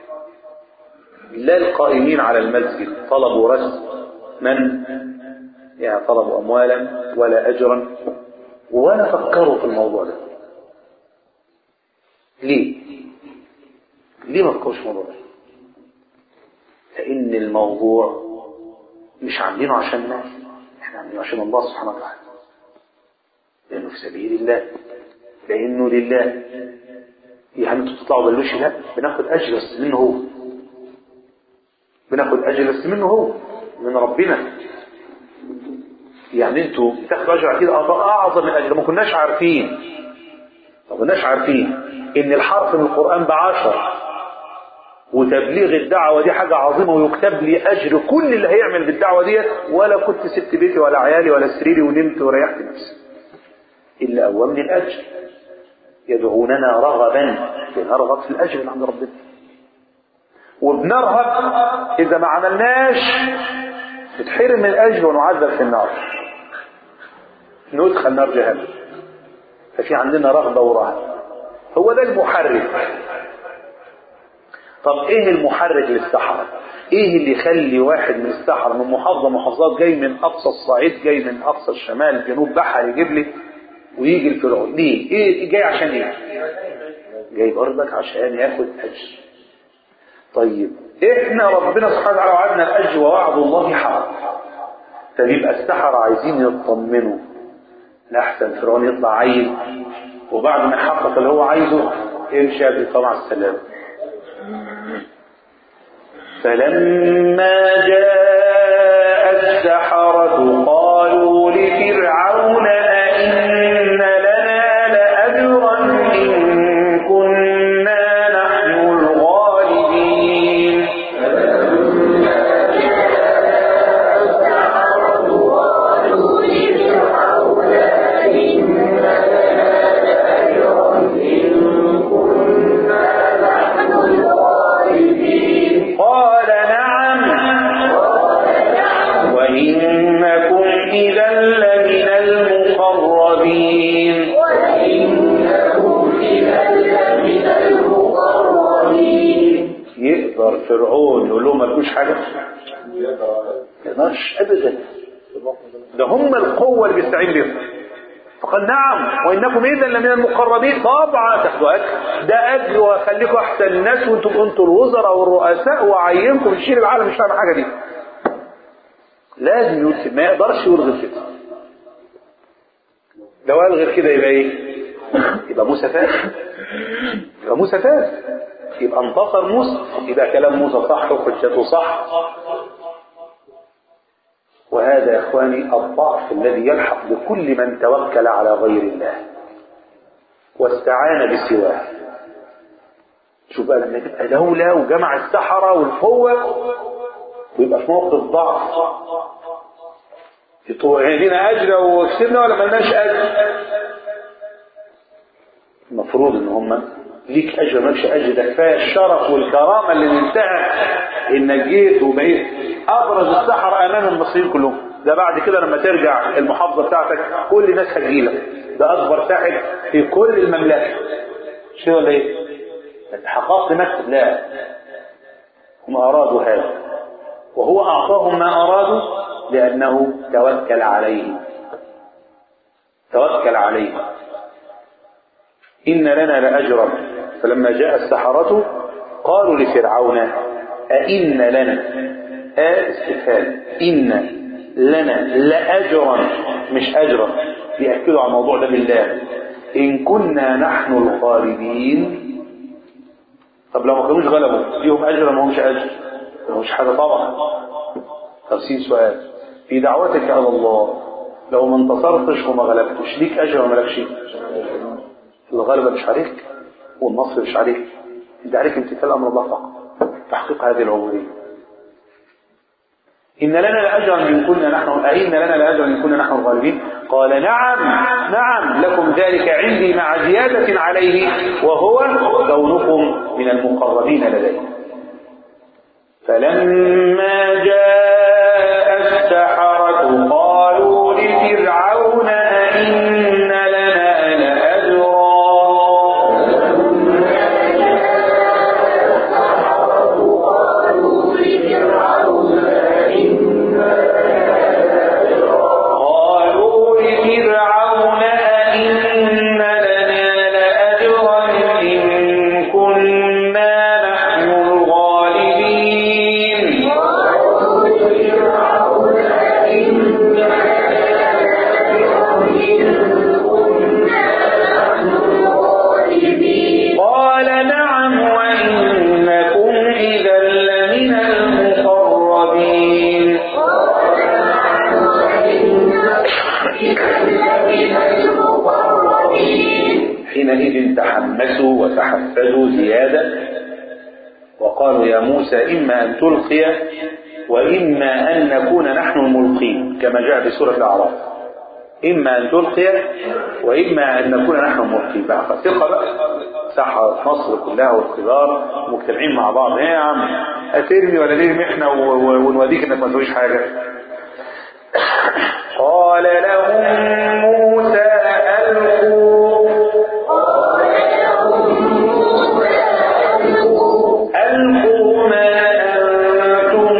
لا القائمين على المسجد طلبوا رسم من يعني طلبوا أموالا ولا أجرا ولا فكروا في الموضوع ده ليه ليه ما فكروش في الموضوع ده لأن الموضوع مش عاملينه عشان الناس احنا عاملينه عشان الله سبحانه وتعالى لأنه في سبيل الله لأنه لله يعني انتوا تطلعوا بلوش لا بناخد اجر بس منه هو بناخد اجر بس منه هو من ربنا يعني انتوا بتاخدوا اجر اكيد اعظم من اجر ما كناش عارفين ما كناش عارفين ان الحرف من القران بعشر وتبليغ الدعوه دي حاجه عظيمه ويكتب لي اجر كل اللي هيعمل بالدعوه ديت ولا كنت سبت بيتي ولا عيالي ولا سريري ونمت وريحت نفسي الا قومني الاجر يدعوننا رغبا بنرغب في الاجر من عند ربنا وبنرهب اذا ما عملناش نتحرم من الاجر ونعذب في النار ندخل نار جهنم ففي عندنا رغبه ورهبه هو ده المحرك طب ايه المحرك للسحرة ايه اللي يخلي واحد من السحرة من محافظة محافظات جاي من اقصى الصعيد جاي من اقصى الشمال جنوب بحر يجيب لي ويجي الفرعون ليه ايه جاي عشان ايه جاي برضك عشان ياخد اجر طيب احنا ربنا سبحانه وتعالى وعدنا الاجر ووعد الله حق طب يبقى السحرة عايزين يطمنوا لاحسن فرعون يطلع عيل وبعد ما يحقق اللي هو عايزه يمشي بقى مع السلامه فلما جاء السحرة قالوا لفرعون أئن لنا لأجرا إن كنا نحن الغالبين قال نعم وإنكم إذا لمن المقربين يقدر فرعون يقول لهم ملكوش حاجة ما يقدرش أبدا ده هم القوة اللي بيستعين بيهم فقال نعم وإنكم إذا لمن المقربين طبعا تاخدوا أجر ده أجر وهخليكم أحسن الناس وأنتم أنتم الوزراء والرؤساء وأعينكم تشيل العالم مش فاهم حاجة دي لازم يوسف ما يقدرش يلغي كده لو قال غير كده يبقى ايه يبقى موسى فاهم يبقى موسى فاهم يبقى انتصر موسى يبقى كلام موسى صح وحجته صح وهذا يا اخواني الضعف الذي يلحق بكل من توكل على غير الله واستعان بسواه شوف بقى لما تبقى دولة وجمع السحرة والقوة ويبقى في موقف ضعف لينا اجر وكسبنا ولا ملناش اجر المفروض ان هم ليك اجر مالكش اجر ده كفايه الشرف والكرامه اللي نلتها انك جيت وبقيت ابرز السحر امام المصريين كلهم ده بعد كده لما ترجع المحافظه بتاعتك كل الناس هتجيلك ده اكبر ساحر في كل المملكه مش كده ولا ايه؟ حققت نفسك لا هم ارادوا هذا وهو اعطاهم ما ارادوا لانه توكل عليه توكل عليه إن لنا لأجرا فلما جاء السحرة قالوا لفرعون أئن لنا آ استفهام إن لنا لأجرا مش أجرا بيأكدوا على الموضوع ده بالله إن كنا نحن الغالبين طب لو ما كانوش غلبوا ليهم أجر ما همش أجر ما همش حاجة طبعا خمسين سؤال في دعوتك على الله لو ما انتصرتش وما غلبتش ليك أجر وما لكش الغلبة مش عليك والنصر مش عليك انت عليك امتثال امر الله فقط تحقيق هذه العبودية إن لنا لأجرا إن كنا نحن أئن لنا لأجرا إن كنا نحن الغالبين قال نعم نعم لكم ذلك عندي مع زيادة عليه وهو كونكم من المقربين لدي فلما جاء السحرة قالوا لفرعون أئن لنا لأجرا قالوا لفرعون أئن لنا لأجرا إن كنا نحن الغالبين حينئذ تحمسوا وتحفزوا زيادة وقالوا يا موسى إما أن تلقي وإما أن نكون نحن الملقين كما جاء في سورة الأعراف إما أن تلقي وإما أن نكون نحن الملقين بقى ثقة بقى سحرة مصر كلها والكبار مجتمعين مع بعض ايه يا عم هترمي ولا نرمي احنا و- و- ونوديك انك ما تسويش حاجة قال لهم موسى ألقوا ألقوا ما أنتم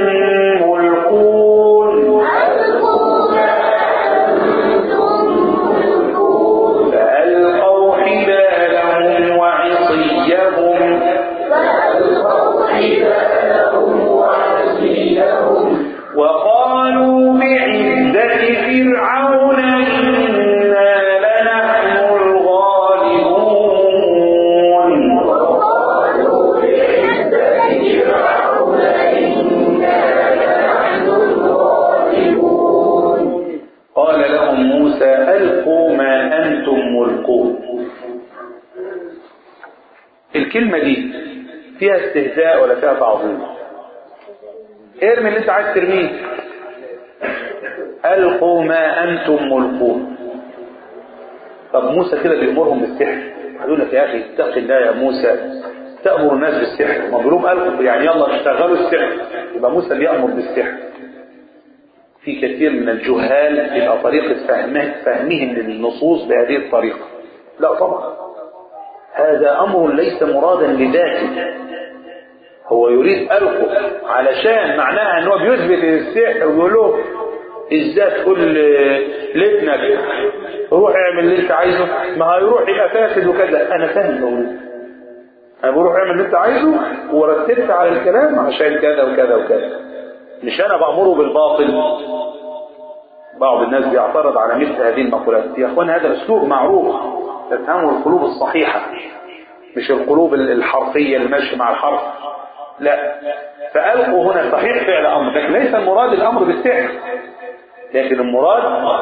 ملقون فألقوا حبالهم وعصيهم وقالوا بعزة فرعون إنا لنحن الغالبون قال لهم موسى ألقوا ما أنتم ملقون الكلمة دي فيها استهزاء ولا فيها تعظيم ارمي اللي انت عايز ترميه ألقوا ما أنتم ملقون طب موسى كده بيأمرهم بالسحر يقول لك يا أخي اتق الله يا موسى تأمر الناس بالسحر ما بيقولوا لهم ألقوا يعني يلا اشتغلوا السحر يبقى موسى بيأمر بالسحر في كثير من الجهال يبقى طريقة فهمه فهمهم للنصوص بهذه الطريقة لا طبعا هذا أمر ليس مرادا لذاته هو يريد ألقه علشان معناها أنه بيثبت السحر ويقول له ازاي تقول ل- لابنك روح اعمل اللي انت عايزه ما هيروح يبقى فاسد وكذا انا فاهم بقول انا بروح اعمل اللي انت عايزه ورتبت على الكلام عشان كذا وكذا وكذا مش انا بامره بالباطل بعض الناس بيعترض على مثل هذه المقولات يا اخوان هذا اسلوب معروف تفهموا القلوب الصحيحه مش القلوب الحرفيه اللي ماشيه مع الحرف لا فالقوا هنا صحيح فعل امر لكن ليس المراد الامر بالسحر لكن المراد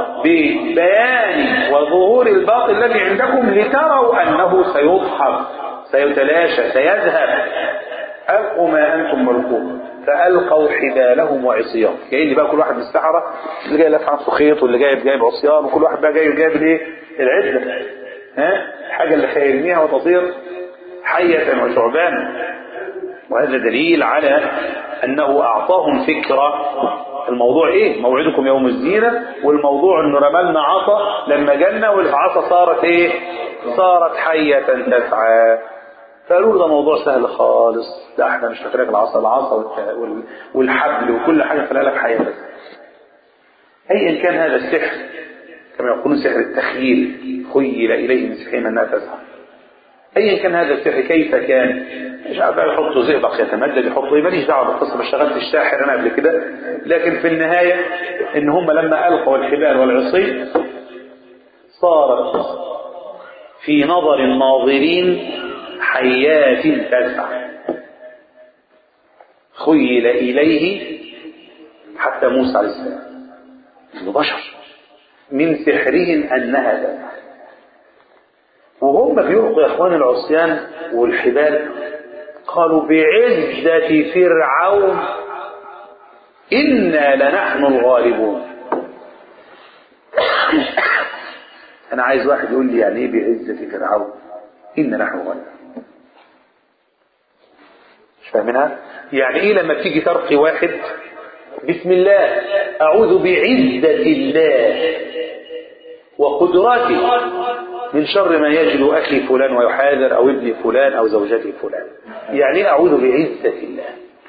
ببيان وظهور الباطل الذي عندكم لتروا انه سيضحك سيتلاشى سيذهب القوا ما انتم ملقون فالقوا حبالهم وعصيهم جايين بقى كل واحد من السحره اللي جاي لافع عنده خيط واللي جايب جايب عصيان وكل واحد بقى جاي جايب الايه العده ها الحاجه اللي هيرميها وتطير حيه وثعبانا وهذا دليل على أنه أعطاهم فكرة الموضوع إيه موعدكم يوم الزينة والموضوع أنه رملنا عصا لما جنة والعصا صارت إيه صارت حية تسعى فقالوا له ده موضوع سهل خالص ده احنا مش فاكرين العصا العصا والك- وال- والحبل وكل حاجة فلا لك حياة بس أيا كان هذا السحر كما يقولون سحر التخييل خيل إليه من سحرهم أنها تسعى ايا كان هذا السحر كيف كان مش عارف بقى يحطوا زئبق يتمدد يحطوا ايه ماليش دعوه بالقصه ما اشتغلتش ساحر انا قبل كده لكن في النهايه ان هم لما القوا الحبال والعصي صارت في نظر الناظرين حيات تسعى خيل اليه حتى موسى عليه السلام انه بشر من سحرهم انها تسعى وهم بيلقوا يا اخوان العصيان والحبال قالوا بعزة فرعون إنا لنحن الغالبون أنا عايز واحد يقول لي يعني إيه بعزة فرعون إنا نحن الغالبون مش فاهمينها يعني إيه لما بتيجي ترقي واحد بسم الله أعوذ بعزة الله وقدرته من شر ما يجد أخي فلان ويحاذر أو ابن فلان أو زوجتي فلان يعني إيه أعوذ بعزة الله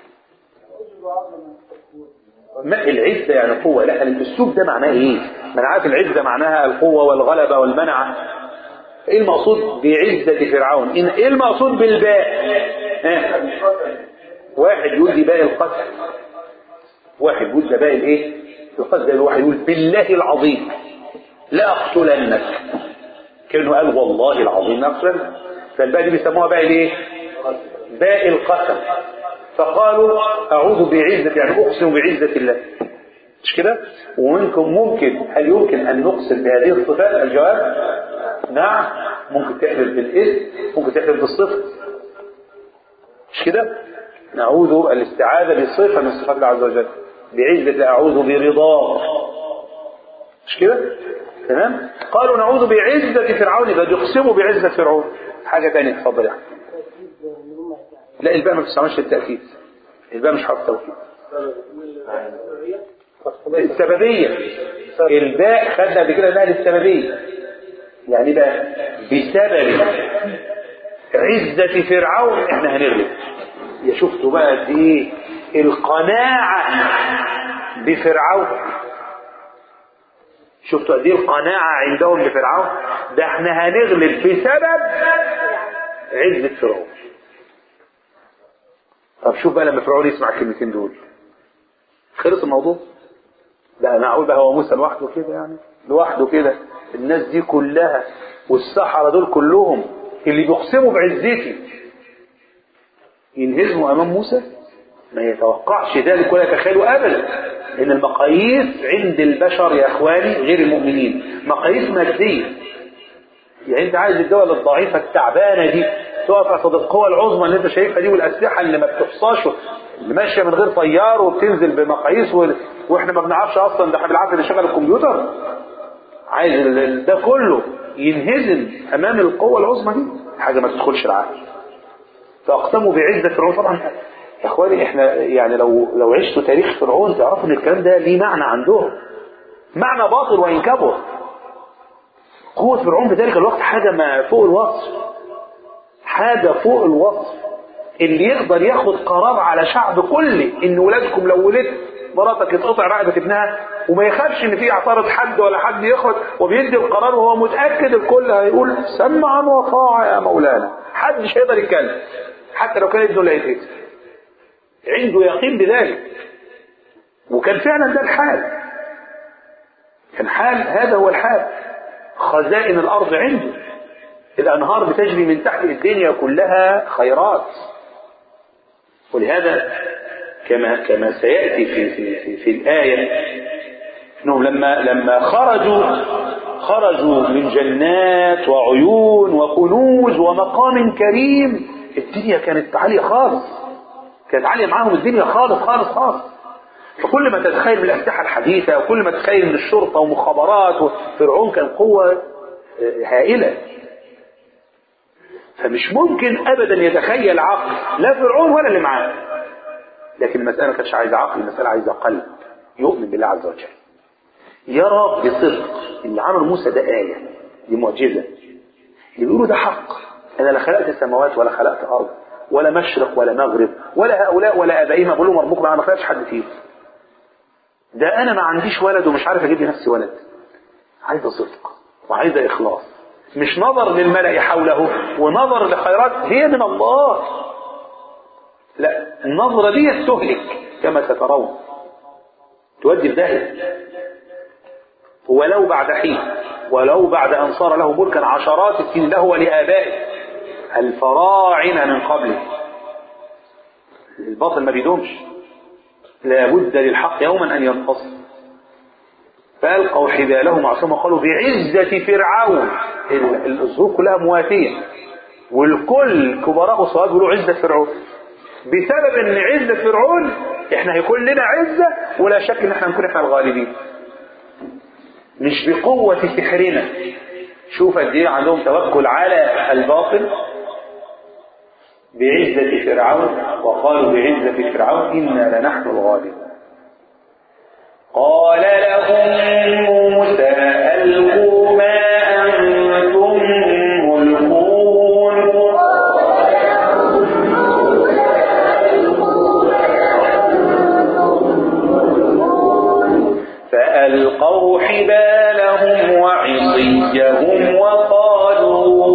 ما العزة يعني قوة لا الأسلوب ده معناه إيه ما أنا عارف العزة معناها القوة والغلبة والمنعة إيه المقصود بعزة فرعون إن- إيه المقصود بالباء ها؟ واحد يقول لي باء القتل واحد يقول ده باء الايه القتل ده واحد يقول بالله العظيم لا اقتلنك كانه قال والله العظيم لا اقتلنك فالباء دي بيسموها باء الايه باء القسم فقالوا اعوذ بعزه يعني اقسم بعزه الله مش كده ومنكم ممكن هل يمكن ان نقسم بهذه الصفات الجواب نعم ممكن تحلف بالاسم ممكن تحلف بالصفة مش كده نعوذ الاستعاذة بصفة من صفات الله عز وجل بعزة أعوذ برضاه مش كده تمام قالوا نعوذ بعزة فرعون يبقى يقسموا بعزة فرعون حاجة تانية اتفضل يعني لا الباء ما بتستعملش التأكيد الباء مش حرف توكيد السببية الباء خدنا قبل كده انها للسببية يعني إيه بقى بسبب عزة فرعون احنا هنغلب يا شفتوا بقى قد ايه القناعة بفرعون شفتوا قد ايه القناعة عندهم بفرعون ده احنا هنغلب بسبب عزة فرعون طب شوف بقى لما فرعون يسمع الكلمتين دول خلص الموضوع لا انا اقول بقى هو موسى لوحده كده يعني لوحده كده الناس دي كلها والسحرة دول كلهم اللي بيقسموا بعزتي ينهزموا امام موسى ما يتوقعش ذلك ولا يتخيلوا ابدا ان المقاييس عند البشر يا اخواني غير المؤمنين مقاييس ماديه يعني انت عايز الدول الضعيفه التعبانه دي تقف قصاد القوى العظمى اللي انت شايفها دي والاسلحه اللي ما بتحصاش اللي ماشيه من غير طيار وبتنزل بمقاييس و... واحنا ما بنعرفش اصلا ده احنا بالعافيه نشغل الكمبيوتر عايز ال- ال- ده كله ينهزم امام القوه العظمى دي حاجه ما تدخلش العقل فاقسموا بعزه فرعون طبعا يا اخواني احنا يعني لو لو عشتوا تاريخ فرعون تعرفوا ان الكلام ده ليه معنى عندهم معنى باطل وان كبر قوة فرعون في ذلك الوقت حاجة ما فوق الوصف حاجة فوق الوصف اللي يقدر ياخد قرار على شعب كله ان ولادكم لو ولدت مراتك يتقطع رقبة ابنها وما يخافش ان في يعترض حد ولا حد ياخد وبيدي القرار وهو متأكد الكل هيقول سمعا وطاعة يا مولانا حدش هيقدر يتكلم حتى لو كان ابنه لا يتقتل عنده يقين بذلك وكان فعلا ده الحال كان حال هذا هو الحال خزائن الأرض عنده الأنهار بتجري من تحت الدنيا كلها خيرات ولهذا كما كما سيأتي في في في, في الآية انهم لما لما خرجوا خرجوا من جنات وعيون وكنوز ومقام كريم الدنيا كانت عالية خالص كانت عالية معاهم الدنيا خالص خالص خالص فكل ما تتخيل من الأسلحة الحديثة وكل ما تتخيل من الشرطة ومخابرات وفرعون كان قوة هائلة فمش ممكن أبدا يتخيل عقل لا فرعون ولا اللي معاه لكن المسألة ما كانتش عايزة عقل المسألة عايزة قلب يؤمن بالله عز وجل يرى بصدق اللي عمل موسى ده آية دي معجزة اللي بيقولوا ده حق أنا لا خلقت السماوات ولا خلقت أرض ولا مشرق ولا مغرب ولا هؤلاء ولا أبائهم أقول لهم ربكم أنا ما خلقتش حد فيهم ده أنا ما عنديش ولد ومش عارف أجيب لنفسي ولد عايزة صدق وعايزة إخلاص مش نظر للملأ حوله ونظر لخيرات هي من الله لا النظرة دي تهلك كما سترون تودي في داهية ولو بعد حين ولو بعد أن صار له ملكا عشرات السنين له ولآبائه الفراعنة من قبله الباطل ما بيدومش لابد للحق يوما أن ينتصر فألقوا حبالهم وعصموا قالوا بعزة فرعون الظروف كلها مواتية والكل كبراء وصغار بيقولوا عزة فرعون بسبب ان عزة فرعون احنا هيكون لنا عزة ولا شك ان احنا نكون احنا الغالبين مش بقوة سحرنا شوف قد ايه عندهم توكل على الباطل بعزة فرعون وقالوا بعزة فرعون إنا لنحن الغالبون قال لهم موسى ألقوا ما أنتم ملقون فألقوا حبالهم وعصيهم وقالوا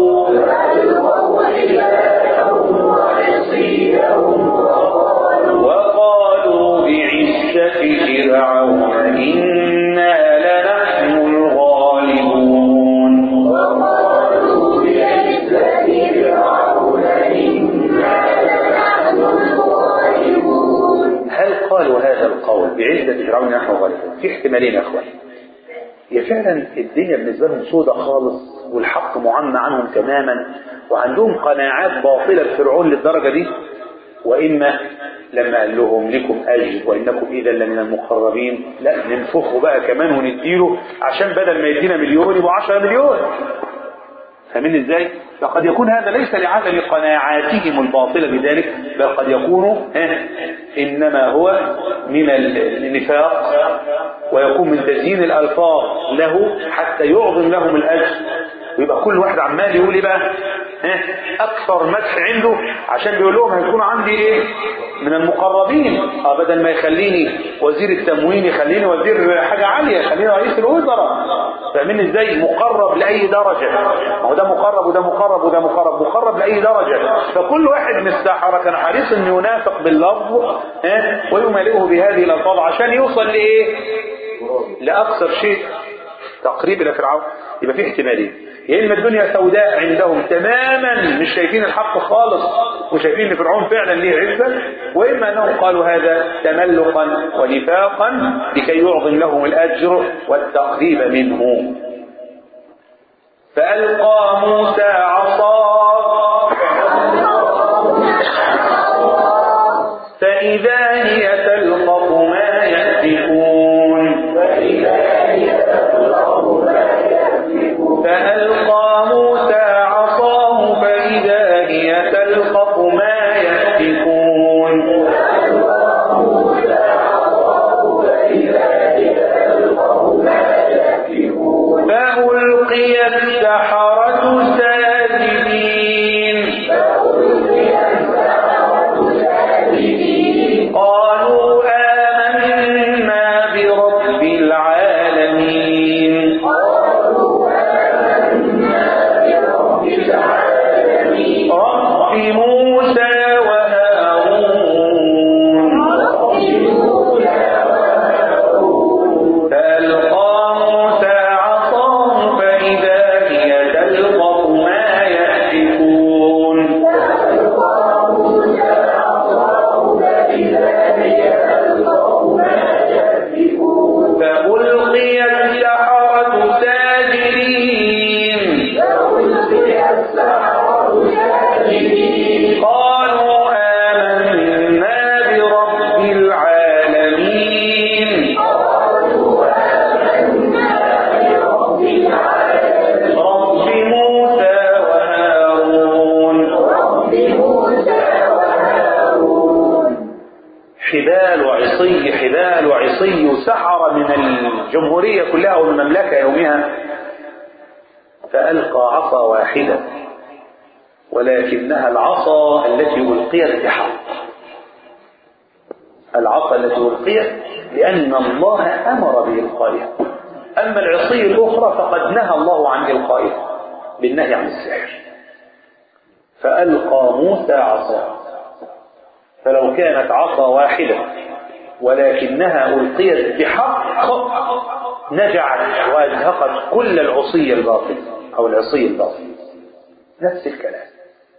وقالوا بعزة فرعون إنا لنحن الغالبون هل قالوا هذا القول بعزة فرعون نحن الغالبون في احتمالين يا أخوان هي فعلا الدنيا بالنسبة لهم سودة خالص والحق معمى عنهم تماما وعندهم قناعات باطلة بفرعون للدرجة دي وإما لما قال لهم لكم أجر وإنكم إذا لمن المقربين لا ننفخه بقى كمان ونديله عشان بدل ما يدينا مليون يبقى 10 مليون فاهمين ازاي؟ فقد يكون هذا ليس لعدم قناعاتهم الباطلة بذلك بل قد يكون ها إنما هو من النفاق ويكون من تزيين الألفاظ له حتى يعظم لهم الأجر ويبقى كل واحد عمال يقول ايه بقى ها اكثر مدح عنده عشان بيقول لهم هيكون عندي ايه من المقربين اه بدل ما يخليني وزير التموين يخليني وزير حاجه عاليه يخليني رئيس الوزراء فاهمين ازاي مقرب لاي درجه ما هو ده مقرب وده مقرب وده مقرب مقرب لاي درجه فكل واحد من السحره كان حريص انه ينافق باللفظ ها ويملئه بهذه الالفاظ عشان يوصل لايه لاقصر شيء تقريب الى فرعون يبقى في احتمالين يا اما الدنيا سوداء عندهم تماما مش شايفين الحق خالص وشايفين ان فرعون فعلا ليه عزه واما انهم قالوا هذا تملقا ونفاقا لكي يعظم لهم الاجر والتقريب منه فالقى موسى عصاه فاذا هي تلقف ما يأفكون فألقى موسى عصاه فإذا هي تلقف ما يأفكون فألقي السحرة ساجدين قالوا آمنا برب العالمين رب موسى وهارون فألقى موسى عصاه فإذا هي تلقف ما يأفكون فألقي السحرة ساجدين قالوا آمنا برب العالمين رب موسى وهارون حبال وعصي حبال وعصي سحر من الجمهورية كلها والمملكة يومها فألقى عصا واحدة ولكنها العصا التي ألقيت بحق العصا التي ألقيت لأن الله أمر بإلقائها أما العصي الأخرى فقد نهى الله عن إلقائها بالنهي عن السحر فألقى موسى عصاه فلو كانت عصا واحدة ولكنها ألقيت بحق نجعت وأزهقت كل العصي الباطل أو العصي الباطل نفس الكلام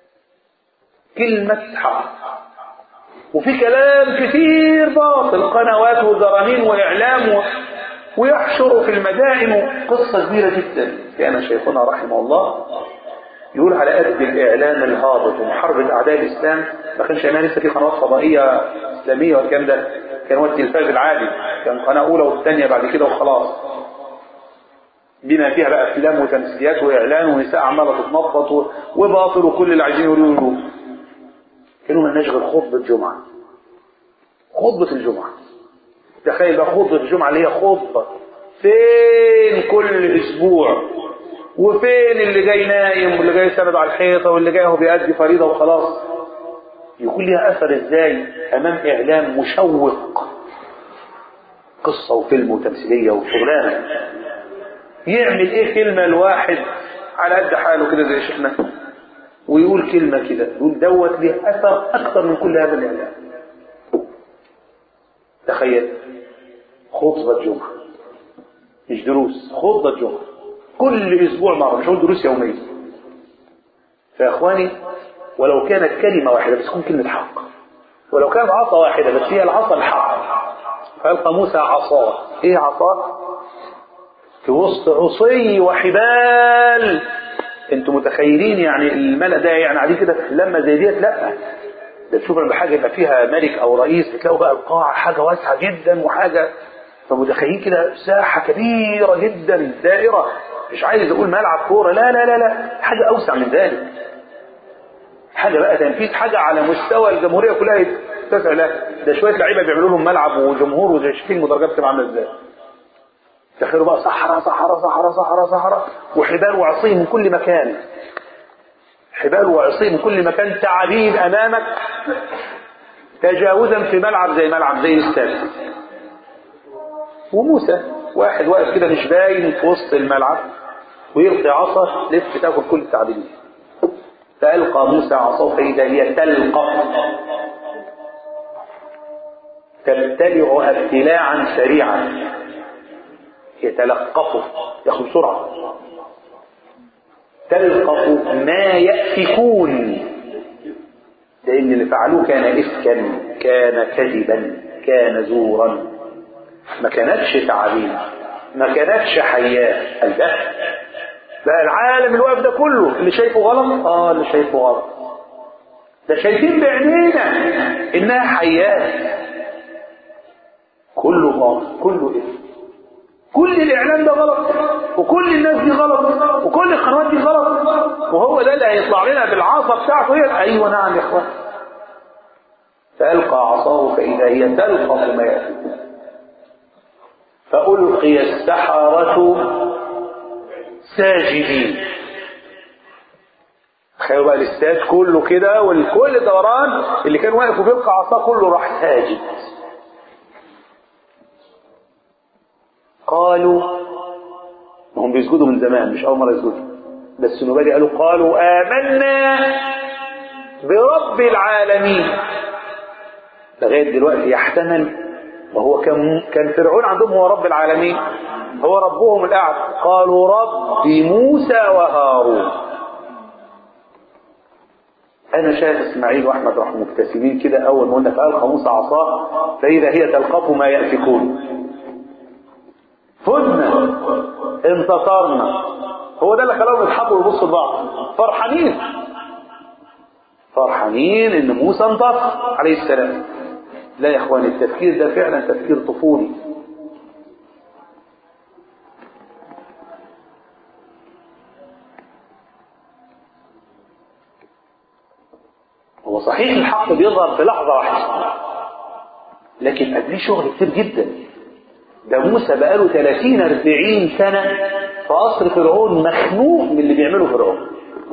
كلمة حق وفي كلام كثير باطل قنوات وزرانين وإعلام و... ويحشر في المدائن قصة كبيرة جدا كان شيخنا رحمه الله يقول على قد الإعلام الهابط ومحاربة أعداء الإسلام ما كانش أنا لسه في قنوات فضائية إسلامية والكلام ده كان هو التلفاز العادي كان قناة أولى والثانية بعد كده وخلاص بما فيها بقى أفلام وتمثيليات وإعلان ونساء عمالة تتنطط و- وباطل وكل اللي عايزين يقولوا يقولوا كانوا ما نشغل خطبة جمعة خطبة الجمعة تخيل بقى خطبة الجمعة اللي هي خطبة فين كل أسبوع وفين اللي جاي نايم واللي جاي سند على الحيطة واللي جاي هو بيأدي فريضة وخلاص يكون ليها أثر إزاي أمام إعلام مشوق قصة وفيلم وتمثيلية وشغلانة يعمل إيه كلمة الواحد على قد حاله كده زي شيخنا ويقول كلمة كده يقول دوت ليه أثر أكثر من كل هذا الإعلام تخيل خطبة جمعة مش دروس خطبة جمعة كل أسبوع مرة مش هقول دروس يومية فيا إخواني ولو كانت كلمة واحدة بس تكون كلمة حق ولو كانت عصا واحدة بس هي العصا الحق فألقى موسى عصاه إيه عصاه؟ في وسط عصي وحبال انتوا متخيلين يعني الملأ ده يعني قاعدين كده في لما زي ديت لا ده تشوف لما حاجه يبقى فيها ملك او رئيس بتلاقوا بقى القاعه حاجه واسعه جدا وحاجه فمتخيلين كده ساحه كبيره جدا دائره مش عايز اقول ملعب كوره لا لا لا لا حاجه اوسع من ذلك حاجه بقى تنفيذ حاجه على مستوى الجمهوريه كلها يتسع لها ده شويه لعيبه بيعملوا لهم ملعب وجمهور وزي شايفين المدرجات بتبقى عامله ازاي تخيلوا بقى صحراء صحراء صحراء صحراء صحراء وحبال وعصي من كل مكان حبال وعصي من كل مكان تعابين امامك تجاوزا في ملعب زي ملعب زي الاستاد وموسى واحد واقف كده مش باين في وسط الملعب ويلقي عصا لف تاكل كل التعابين فألقى موسى عصاه فإذا هي تلقف تبتلع ابتلاعا سريعا يتلقفه ياخذ بسرعة تلقف ما يأفكون لأن اللي فعلوه كان إفكا كان كذبا كان زورا ما كانتش تعابين ما كانتش حياة البحث بقى العالم الواقف ده كله اللي شايفه غلط اه اللي شايفه غلط ده شايفين بعينينا انها حياة كله غلط كله اسم كل الاعلام ده غلط وكل الناس دي غلط وكل القنوات دي غلط وهو ده اللي هيطلع لنا بالعصا بتاعته هي ايوه نعم يا اخوان فالقى عصاه فاذا هي تلقف ما يأتي فالقي السحرة ساجدين تخيلوا بقى الاستاد كله كده والكل دوران اللي كان واقف وبيلقى عصاه كله راح ساجد قالوا هم بيسجدوا من زمان مش اول مره يسجدوا بس النبالي قالوا قالوا آمنا برب العالمين لغايه دلوقتي يحتمل وهو كان كان فرعون عندهم هو رب العالمين هو ربهم الاعلى قالوا رب موسى وهارون انا شايف اسماعيل واحمد راحوا مبتسمين كده اول ما قلنا فالقى موسى عصاه فاذا هي تلقف ما يافكون فزنا انتصرنا هو ده اللي خلاهم يضحكوا ويبصوا لبعض فرحانين فرحانين ان موسى انتصر عليه السلام لا يا اخواني التفكير ده فعلا تفكير طفولي هو صحيح الحق بيظهر في لحظة واحدة لكن قبليه شغل كتير جدا ده موسى بقاله 30 40 سنة في قصر فرعون مخنوق من اللي بيعمله فرعون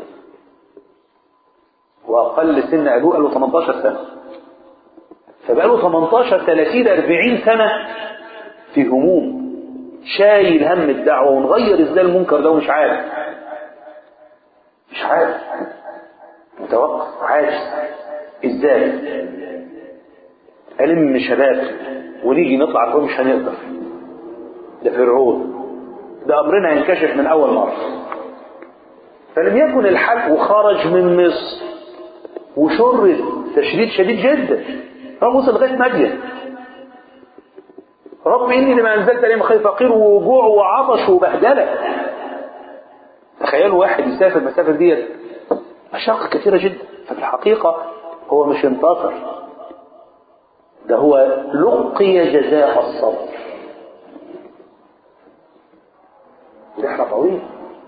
وأقل سن أبوه قال له 18 سنة فبقاله 18 30 40 سنة في هموم شايل هم الدعوة ونغير ازاي المنكر ده ومش عارف مش عارف متوقف عاجز ازاي ألم شباب ونيجي نطلع فوق مش هنقدر ده فرعون ده أمرنا ينكشف من أول مرة فلم يكن الحل وخرج من مصر وشرد تشريد شديد جدا رب وصل لغاية مدين رب إني لما أنزلت عليهم خير فقير وجوع وعطش وبهدلة تخيلوا واحد يسافر المسافة ديت مشاقة كثيرة جدا ففي الحقيقة هو مش انتصر ده هو لقي جزاء الصبر رحلة طويلة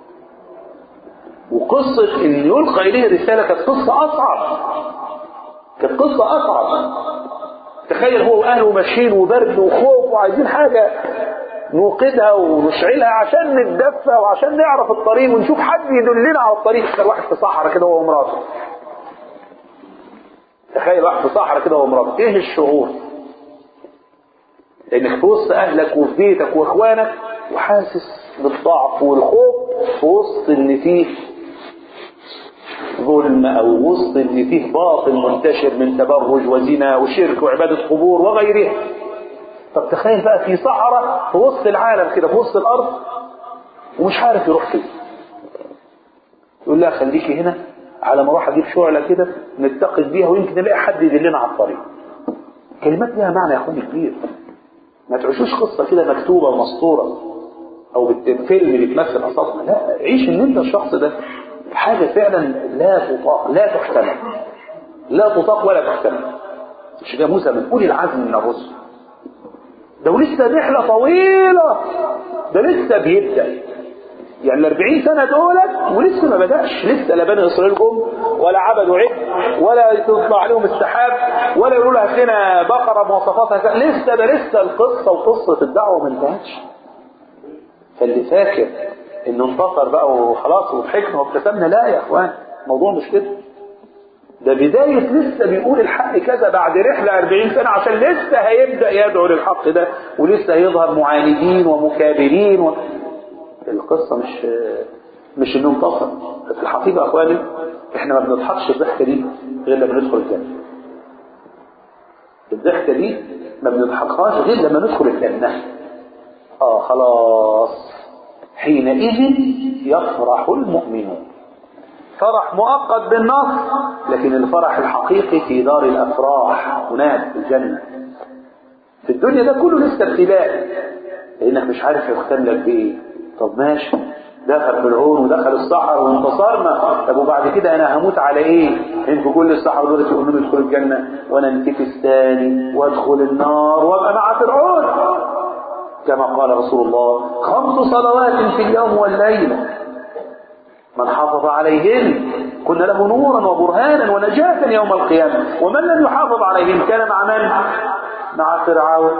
وقصة ان يلقى اليه رسالة كانت قصة اصعب كانت قصة اصعب تخيل هو واهله ماشيين وبرد وخوف وعايزين حاجة نوقدها ونشعلها عشان نتدفى وعشان نعرف الطريق ونشوف حد يدلنا على الطريق كان واحد في صحراء كده هو ومراته تخيل واحد في صحراء كده هو ومراته ايه الشعور لانك في وسط اهلك وفي بيتك واخوانك وحاسس بالضعف والخوف في وسط ان فيه ظلم او وسط ان فيه باطل منتشر من تبرج وزنا وشرك وعباده قبور وغيرها طب تخيل بقى في صحراء في وسط العالم كده في وسط الارض ومش عارف يروح فين يقول لها خليكي هنا على ما اروح اجيب شعله كده نتقد بيها ويمكن نلاقي حد يدلنا على الطريق كلمات لها معنى يا اخواني كبير ما تعيشوش قصه كده مكتوبه ومسطوره او بالفيلم اللي بيمثل قصصنا لا عيش ان انت الشخص ده حاجه فعلا لا تطاق لا تحتمل لا تطاق ولا تحتمل مش ده موسى من اولي العزم من الرسل ده ولسه رحله طويله ده لسه بيبدا يعني ال 40 سنه دولت ولسه ما بداش لسه لا بني اسرائيل جم ولا عبدوا عجل ولا تطلع عليهم السحاب ولا يقولوا لها هات لنا بقره مواصفاتها كذا. لسه ده لسه القصه وقصه الدعوه ما انتهتش فاللي فاكر انه انتصر بقى وخلاص وضحكنا وابتسمنا لا يا اخوان الموضوع مش كده ده بداية لسه بيقول الحق كذا بعد رحلة 40 سنة عشان لسه هيبدأ يدعو للحق ده ولسه هيظهر معاندين ومكابرين و... القصة مش مش انه انتصر في الحقيقة يا اخواني احنا ما بنضحكش الضحكة دي غير لما ندخل الجنة الضحكة دي ما بنضحكهاش غير لما ندخل الجنة اه خلاص حينئذ يفرح المؤمنون فرح مؤقت بالنصر لكن الفرح الحقيقي في دار الافراح هناك في الجنه في الدنيا ده كله لسه ابتلاء لانك مش عارف يختم لك بايه طب ماشي دخل فرعون ودخل الصحراء وانتصرنا طب وبعد كده انا هموت على ايه انتوا كل الصحراء دول يقولوا لي ادخل الجنه وانا انتكس تاني وادخل النار وابقى مع فرعون كما قال رسول الله خمس صلوات في اليوم والليله من حافظ عليهن كن له نورا وبرهانا ونجاة يوم القيامة ومن لم يحافظ عليهن كان مع من؟ مع فرعون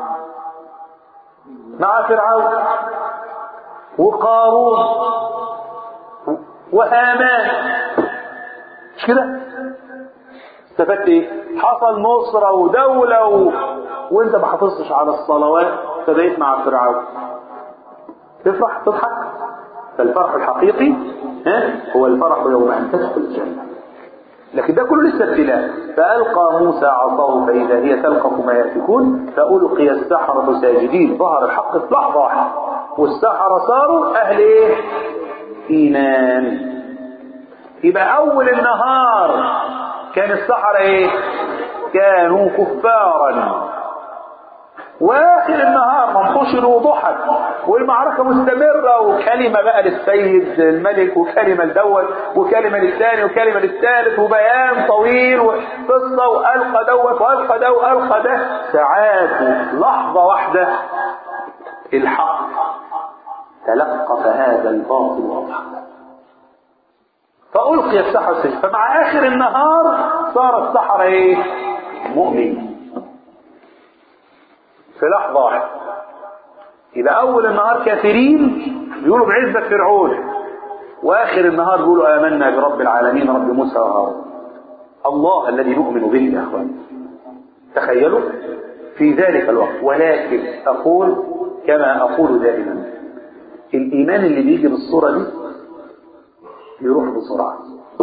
مع فرعون وقارون وهامان مش كده؟ استفدت ايه؟ حصل نصرة ودولة و... وانت ما حافظتش على الصلوات فبقيت مع فرعون تفرح تضحك فالفرح الحقيقي ها هو الفرح يوم أن تدخل الجنة لكن ده كله لسه ابتلاء فألقى موسى عصاه فإذا هي تلقف ما يأفكون فألقي السحرة ساجدين ظهر الحق في لحظة واحدة والسحرة صاروا أهل إيه؟ إيمان يبقى أول النهار كان السحرة إيه؟ كانوا كفارا واخر النهار منتشر وضحك والمعركة مستمرة وكلمة بقى للسيد الملك وكلمة لدوت وكلمة للثاني وكلمة للثالث وبيان طويل وقصة وألقى دوت وألقى ده وألقى ده ساعات لحظة واحدة الحق تلقف هذا الباطل وضحك فألقي السحر سجن فمع آخر النهار صار السحر إيه؟ مؤمن في لحظة واحدة يبقى أول النهار كافرين بيقولوا بعزة فرعون وآخر النهار بيقولوا آمنا برب العالمين رب موسى وهارون الله الذي نؤمن به يا أخوان تخيلوا في ذلك الوقت ولكن أقول كما أقول دائما الإيمان اللي بيجي بالصورة دي بيروح بسرعة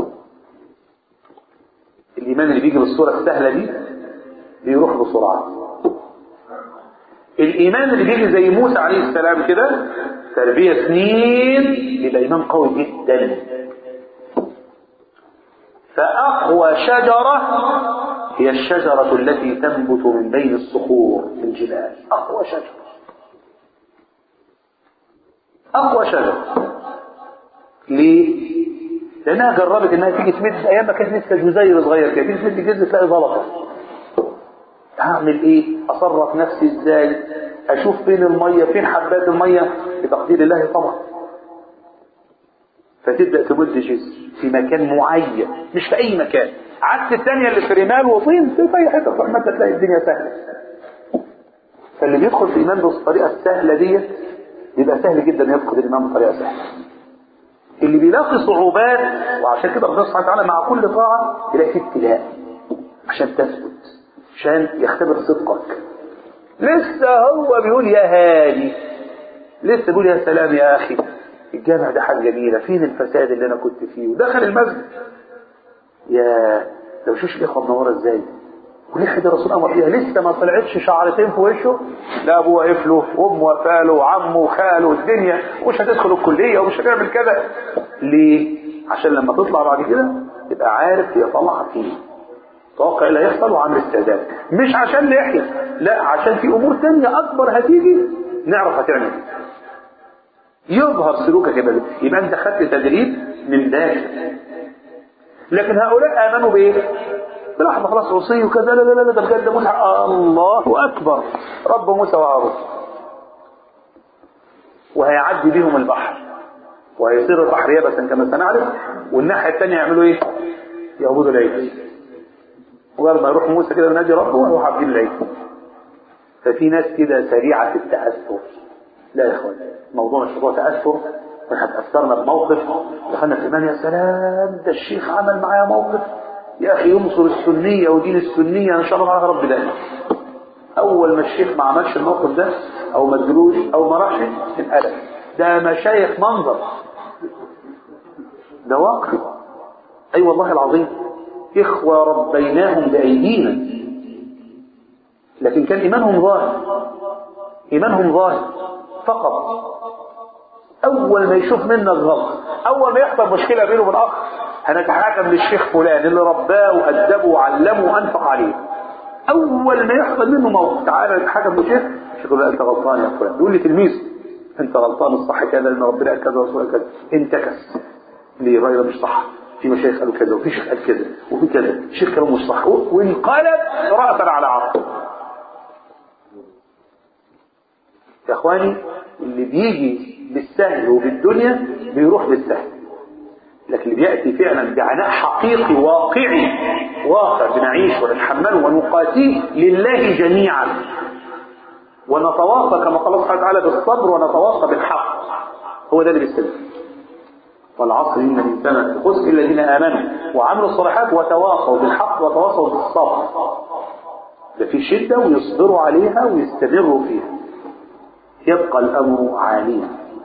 الإيمان اللي بيجي بالصورة السهلة دي بيروح بسرعة الإيمان اللي بيجي زي موسى عليه السلام كده تربية سنين يبقى إيمان قوي جدا فأقوى شجرة هي الشجرة التي تنبت من بين الصخور في الجبال أقوى شجرة أقوى شجرة ليه؟ لأنها جربت إنها تيجي تمد أيام ما كانت لسه جزير صغير كده تيجي تمد جزء تلاقي زلطة هعمل ايه اصرف نفسي ازاي اشوف فين المية فين حبات المية بتقدير الله طبعا فتبدأ تمد جزء في مكان معين مش في اي مكان عكس الثانية اللي في رمال وطين في اي حتة تروح متى تلاقي الدنيا سهلة فاللي بيدخل في الايمان بالطريقة السهلة دي يبقى سهل جدا يدخل الايمان بطريقة سهلة اللي بيلاقي صعوبات وعشان كده ربنا سبحانه وتعالى مع كل طاعة يلاقي فيه ابتلاء عشان تثبت عشان يختبر صدقك لسه هو بيقول يا هادي لسه بيقول يا سلام يا اخي الجامع ده حاجه جميله فين الفساد اللي انا كنت فيه ودخل المسجد يا لو شوش الاخوه منوره ازاي ولحد الرسول امر بيها لسه ما طلعتش شعرتين في وشه لا ابوه واقف له وامه واقفه له وعمه وخاله والدنيا ومش هتدخل الكليه ومش هتعمل كذا ليه؟ عشان لما تطلع بعد كده تبقى عارف هي طالعه فين توقع اللي هيحصل وعامل استعداد مش عشان نحيا لا عشان في امور تانية اكبر هتيجي نعرف هتعمل يظهر سلوكك كده يبقى انت خدت تدريب من داخل لكن هؤلاء امنوا بايه بلحظه خلاص وصي وكذا لا لا لا ده بجد موسى الله اكبر رب موسى وهارون وهيعدي بيهم البحر وهيصير البحر يبسا كما سنعرف والناحيه الثانيه يعملوا ايه يعبدوا العجل مجرد ما يروح موسى كده ينادي ربه ويروح عابدين العجل ففي ناس كده سريعه في التاثر لا يا اخوان الموضوع مش موضوع تاثر احنا تاثرنا بموقف دخلنا في ايمان يا سلام ده الشيخ عمل معايا موقف يا اخي ينصر السنيه ودين السنيه ان شاء الله معاها رب دائما اول ما الشيخ ما عملش الموقف ده او ما ادلوش او ما راحش انقلب ده مشايخ منظر ده واقع اي أيوة والله العظيم اخوه ربيناهم بايدينا لكن كان ايمانهم ظاهر ايمانهم ظاهر فقط اول ما يشوف منك غلط اول ما يحصل مشكله بينه وبين اخ هنتحاكم للشيخ فلان اللي رباه وادبه وعلمه وانفق عليه اول ما يحصل منه موقف تعالى نتحاكم للشيخ الشيخ يقول له انت غلطان يا فلان يقول لي تلميذ انت غلطان الصح كذا لان ربنا قال كذا ورسوله كذا انتكس ليه الراي ده مش صح في مشايخ قالوا كذا وفي شيخ قال كذا وفي كذا الشيخ كلامه مش صح وانقلب راسا على عقب يا اخواني اللي بيجي بالسهل وبالدنيا بيروح بالسهل لكن اللي بيأتي فعلا بعناء حقيقي واقعي واقع بنعيش ونتحمله ونقاتيه لله جميعا ونتواصى كما قال الله سبحانه وتعالى بالصبر ونتواصى بالحق هو ده اللي بيستلم والعصر ان الانسان في خسر الذين امنوا وعملوا الصالحات وتواصوا بالحق وتواصوا بالصبر ده في شده ويصبروا عليها ويستمروا فيها يبقى الامر عاليا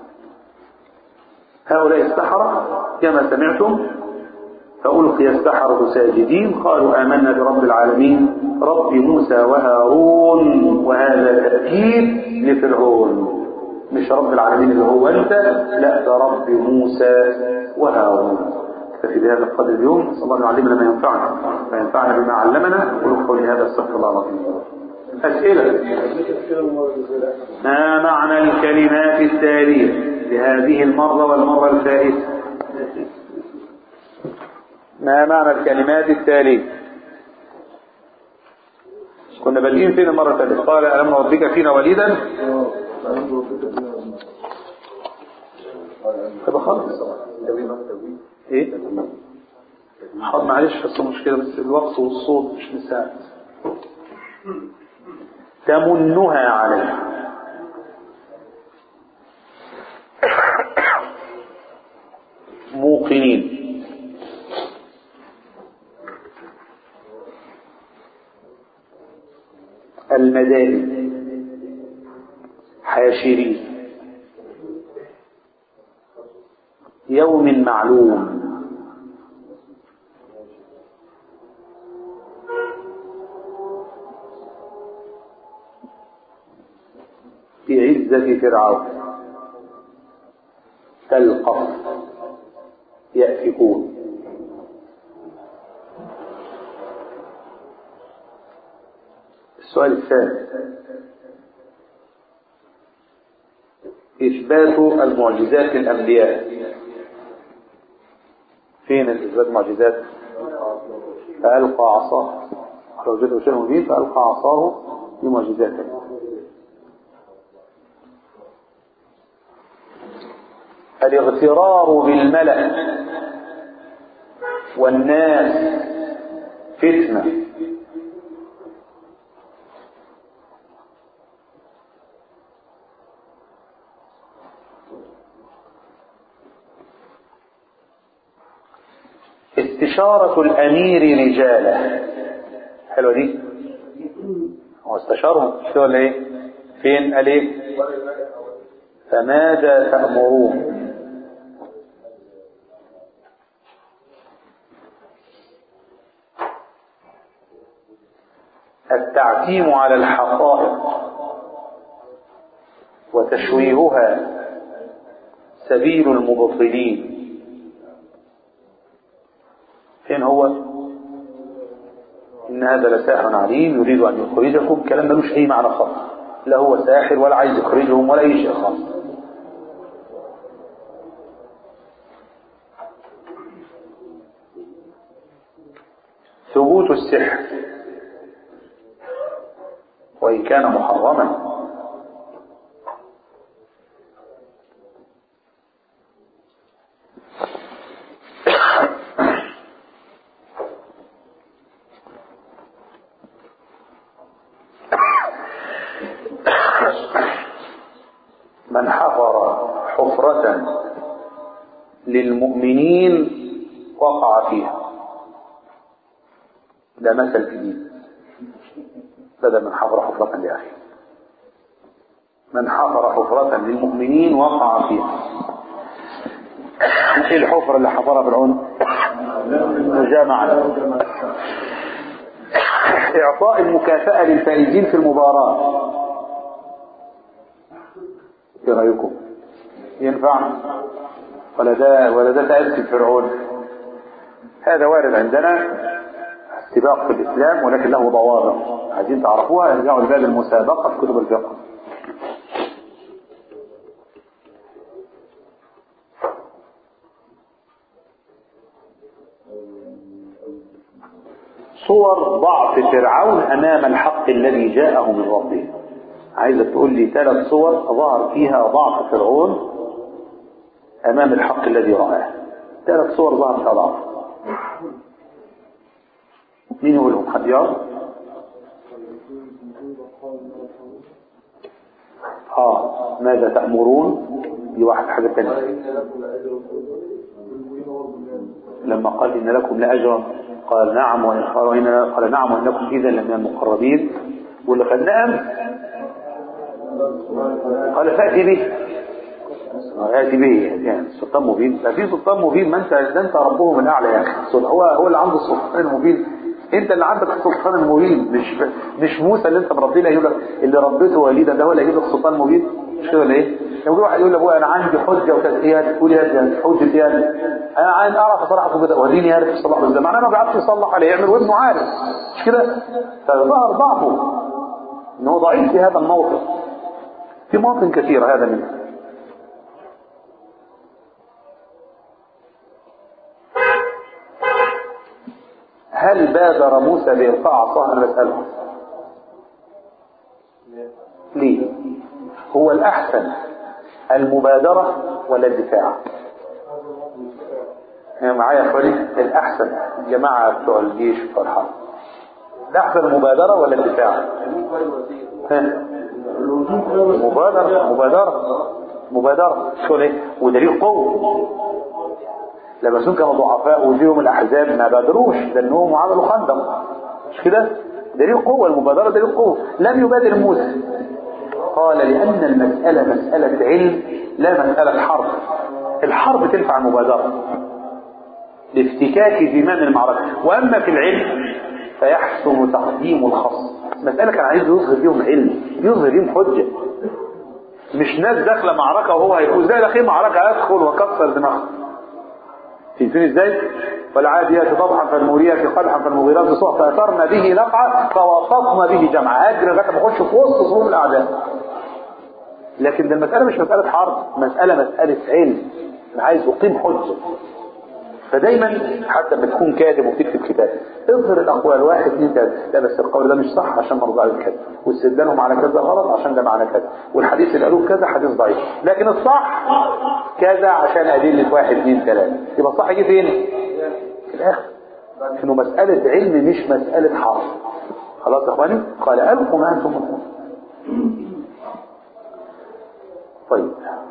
هؤلاء السحرة كما سمعتم فألقي السحرة ساجدين قالوا آمنا برب العالمين رب موسى وهارون وهذا تأكيد لفرعون مش رب العالمين اللي هو أنت لا ده رب موسى وهارون اكتفي بهذا القدر اليوم نسأل الله أن يعلمنا ما ينفعنا وينفعنا بما علمنا ولو قولي هذا استغفر الله العظيم أسئلة ما معنى الكلمات التالية لهذه المرة والمرة الفائتة ما معنى الكلمات التالية كنا بادئين فين المرة الفائتة قال ألم نربك فينا وليدا طب خلص ايه حاضر معلش بس مشكلة بس الوقت والصوت مش مساعد تمنها عليه موقنين المدائن حاشرين يوم معلوم في عزة فرعون تلقف يأفكون السؤال الثاني إثبات المعجزات للأنبياء فين الإثبات المعجزات فألقى عصاه فوجده شيء مبين فألقى عصاه بمعجزاته الاغترار بالملأ والناس فتنة استشارة الأمير رجاله حلوة دي هو استشارهم شو ولا ايه فين قال ايه فماذا تأمرون التعتيم على الحقائق وتشويهها سبيل المبطلين فين هو إن هذا لساحر عليم يريد أن يخرجكم كلام ملوش أي معنى خاص لا هو ساحر ولا عايز يخرجهم ولا أي شيء خاص ثبوت السحر وإن كان محرما من حفر حفرة للمؤمنين وقع فيها ده مثل جديد بدل من حفر حفرة لأخيه من حفر حفرة للمؤمنين وقع فيها ايه الحفرة اللي حفرها فرعون مجامعة اعطاء المكافأة للفائزين في المباراة ايه رايكم ينفع ولا ده ولا ده تأسي فرعون هذا وارد عندنا سباق في الإسلام ولكن له ضوابط عايزين تعرفوها ارجعوا لباب المسابقة في كتب الفقه صور ضعف فرعون أمام الحق الذي جاءه من ربه عايزك تقول لي ثلاث صور ظهر فيها ضعف فرعون أمام الحق الذي رآه ثلاث صور ظهر فيها ضعف مين يقولهم حد يعرف اه ماذا تأمرون دي واحد حاجة تانية لما قال إن لكم لأجرا قال نعم وإن قال نعم وإنكم إذا لمن المقربين واللي خدناه أمس قال فأتي به يأتي به يعني سلطان مبين لا في سلطان مبين ما انت ده انت ربهم الاعلى يا اخي هو هو اللي عنده السلطان المبين انت اللي عندك السلطان المبين مش مش موسى اللي انت مربيه اللي هيجيب لك اللي ربيته وليدا ده هو اللي هيجيب لك السلطان المبين مش كده ولا ايه؟ لو واحد يقول لابويا انا عندي حجه وتزكيه تقول يا ابني حجه ايه انا عايز اعرف اصلح كده وريني يعرف يصلح ازاي معناه ما بيعرفش يصلح عليه يعمل وابنه عارف مش كده؟ فظهر ضعفه ان هو ضعيف في هذا الموقف في مواطن كثيرة هذا منها هل بادر موسى بإلقاء عصاه أنا بسأله ليه هو الأحسن المبادرة ولا الدفاع يعني معايا يا اخواني الأحسن جماعة بتوع الجيش بتوع الحرب الأحسن المبادرة ولا الدفاع مبادرة مبادرة مبادرة شو ليه ودليل قوة لما كانوا ضعفاء وفيهم الأحزاب ما بادروش لأنهم عملوا خندق مش كده دليل قوة المبادرة دليل قوة لم يبادر موسى قال لأن المسألة مسألة علم لا مسألة حرب الحرب تنفع المبادرة لافتكاك زمام المعركة وأما في العلم فيحسن تقديم الخصم مسألة كان عايز يظهر بيهم علم يظهر بيهم حجة مش ناس داخلة معركة وهو هيفوز لا داخل معركة أدخل وكسر دماغه فهمتني ازاي؟ والعاديات ضبحا فالموريات قدحا فالمغيرات صحفا فأثرنا به نقعا فوسطنا به جمعا أجر لغاية ما اخش في وسط صفوف الأعداء لكن ده المسألة مش مسألة حرب مسألة مسألة علم أنا عايز أقيم حجة فدايما حتى لما تكون كاتب وبتكتب كتاب اظهر الاقوال واحد اثنين ثلاثه لا بس القول ده مش صح عشان مرضى على الكذب واستدلالهم على كذا غلط عشان ده معنى كذا والحديث اللي قالوه كذا حديث ضعيف لكن الصح كذا عشان ادله واحد اثنين ثلاثه يبقى الصح يجي فين؟ في الاخر انه مساله علم مش مساله حرف خلاص يا اخواني قال القوا ما انتم ملقون طيب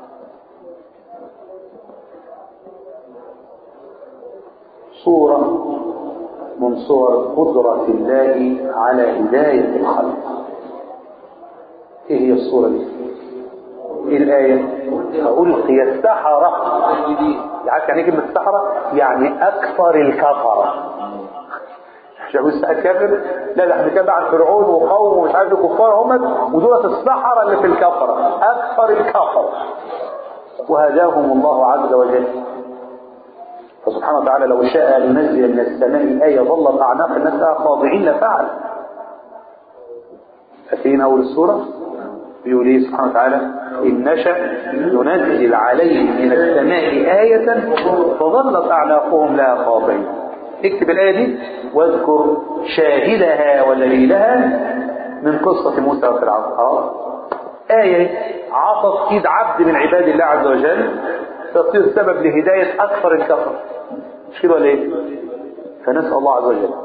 صورة من صور قدرة الله على هداية الخلق ايه هي الصورة دي ايه الآية ألقي السحرة عارف يعني ايه كلمة السحرة يعني أكثر الكفرة مش هقول السحر كافر لا ده احنا كده عن فرعون وقوم ومش عارف الكفار هم ودولة السحرة اللي في الكفرة أكثر الكفرة وهداهم الله عز وجل فسبحانه وتعالى لو شاء أن ينزل من السماء آية ظلت أعناق الناس لها خاضعين لفعل ففين أول السورة بيقول إيه سبحانه وتعالى إن نشأ ننزل عليهم من السماء آية فظلت أعناقهم لها خاضعين اكتب الآية دي واذكر شاهدها ودليلها من قصة موسى وفرعون اه آية عطت إيد عبد من عباد الله عز وجل تصير سبب لهداية أكثر الكفر مش كده ولا إيه؟ فنسأل الله عز وجل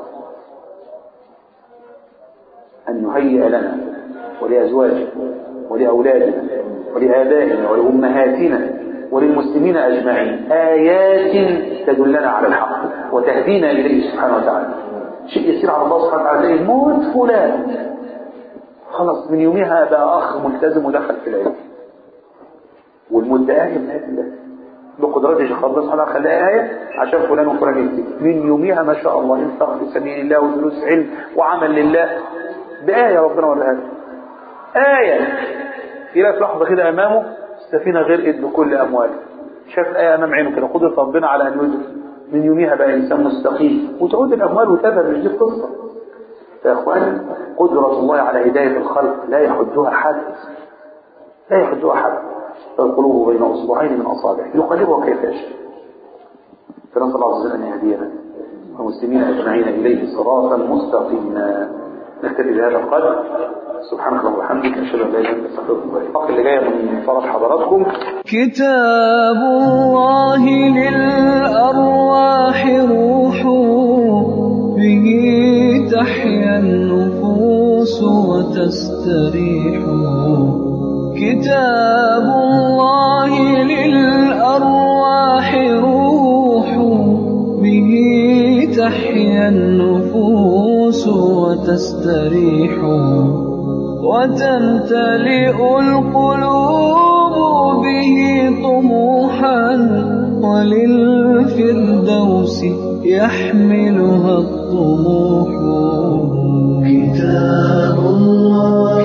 أن يهيئ لنا ولأزواجنا ولأولادنا ولآبائنا ولأمهاتنا وللمسلمين أجمعين آيات تدلنا على الحق وتهدينا إليه سبحانه وتعالى شيء يسير على الله سبحانه وتعالى زي موت فلان خلاص من يومها بقى أخ ملتزم ودخل في العلم والموت ده آية من آيات الله بقدرته شيخ الله سبحانه وتعالى خلاها آية عشان فلان وفلان يهتدي من يومها ما شاء الله انفق في سبيل الله ودروس علم وعمل لله بآية ربنا ولا آية آية يلاقي في لحظة كده أمامه السفينة غرقت بكل أمواله شاف آية أمام عينه كده قدرة ربنا على أن يدرك من يومها بقى إنسان مستقيم وتعود الأموال وتذهب مش دي القصة يا إخواني قدرة الله على هداية الخلق لا يحدها حد لا يحدها حد القلوب بين أصبعين من أصابعه يقلبها كيف يشاء فنسأل الله عز وجل أن يهدينا والمسلمين أجمعين إليه صراطا مستقيما نكتفي بهذا القدر سبحانك اللهم وبحمدك اشهد ان لا اله الا انت استغفرك واتوب اليك الحلقه اللي جايه من فرح حضراتكم كتاب الله للأرواح روح به تحيا النفوس وتستريح كتاب الله للأرواح روح به تحيا النفوس وتستريح وتمتلئ القلوب به طموحا وللفردوس يحملها الطموح كتاب الله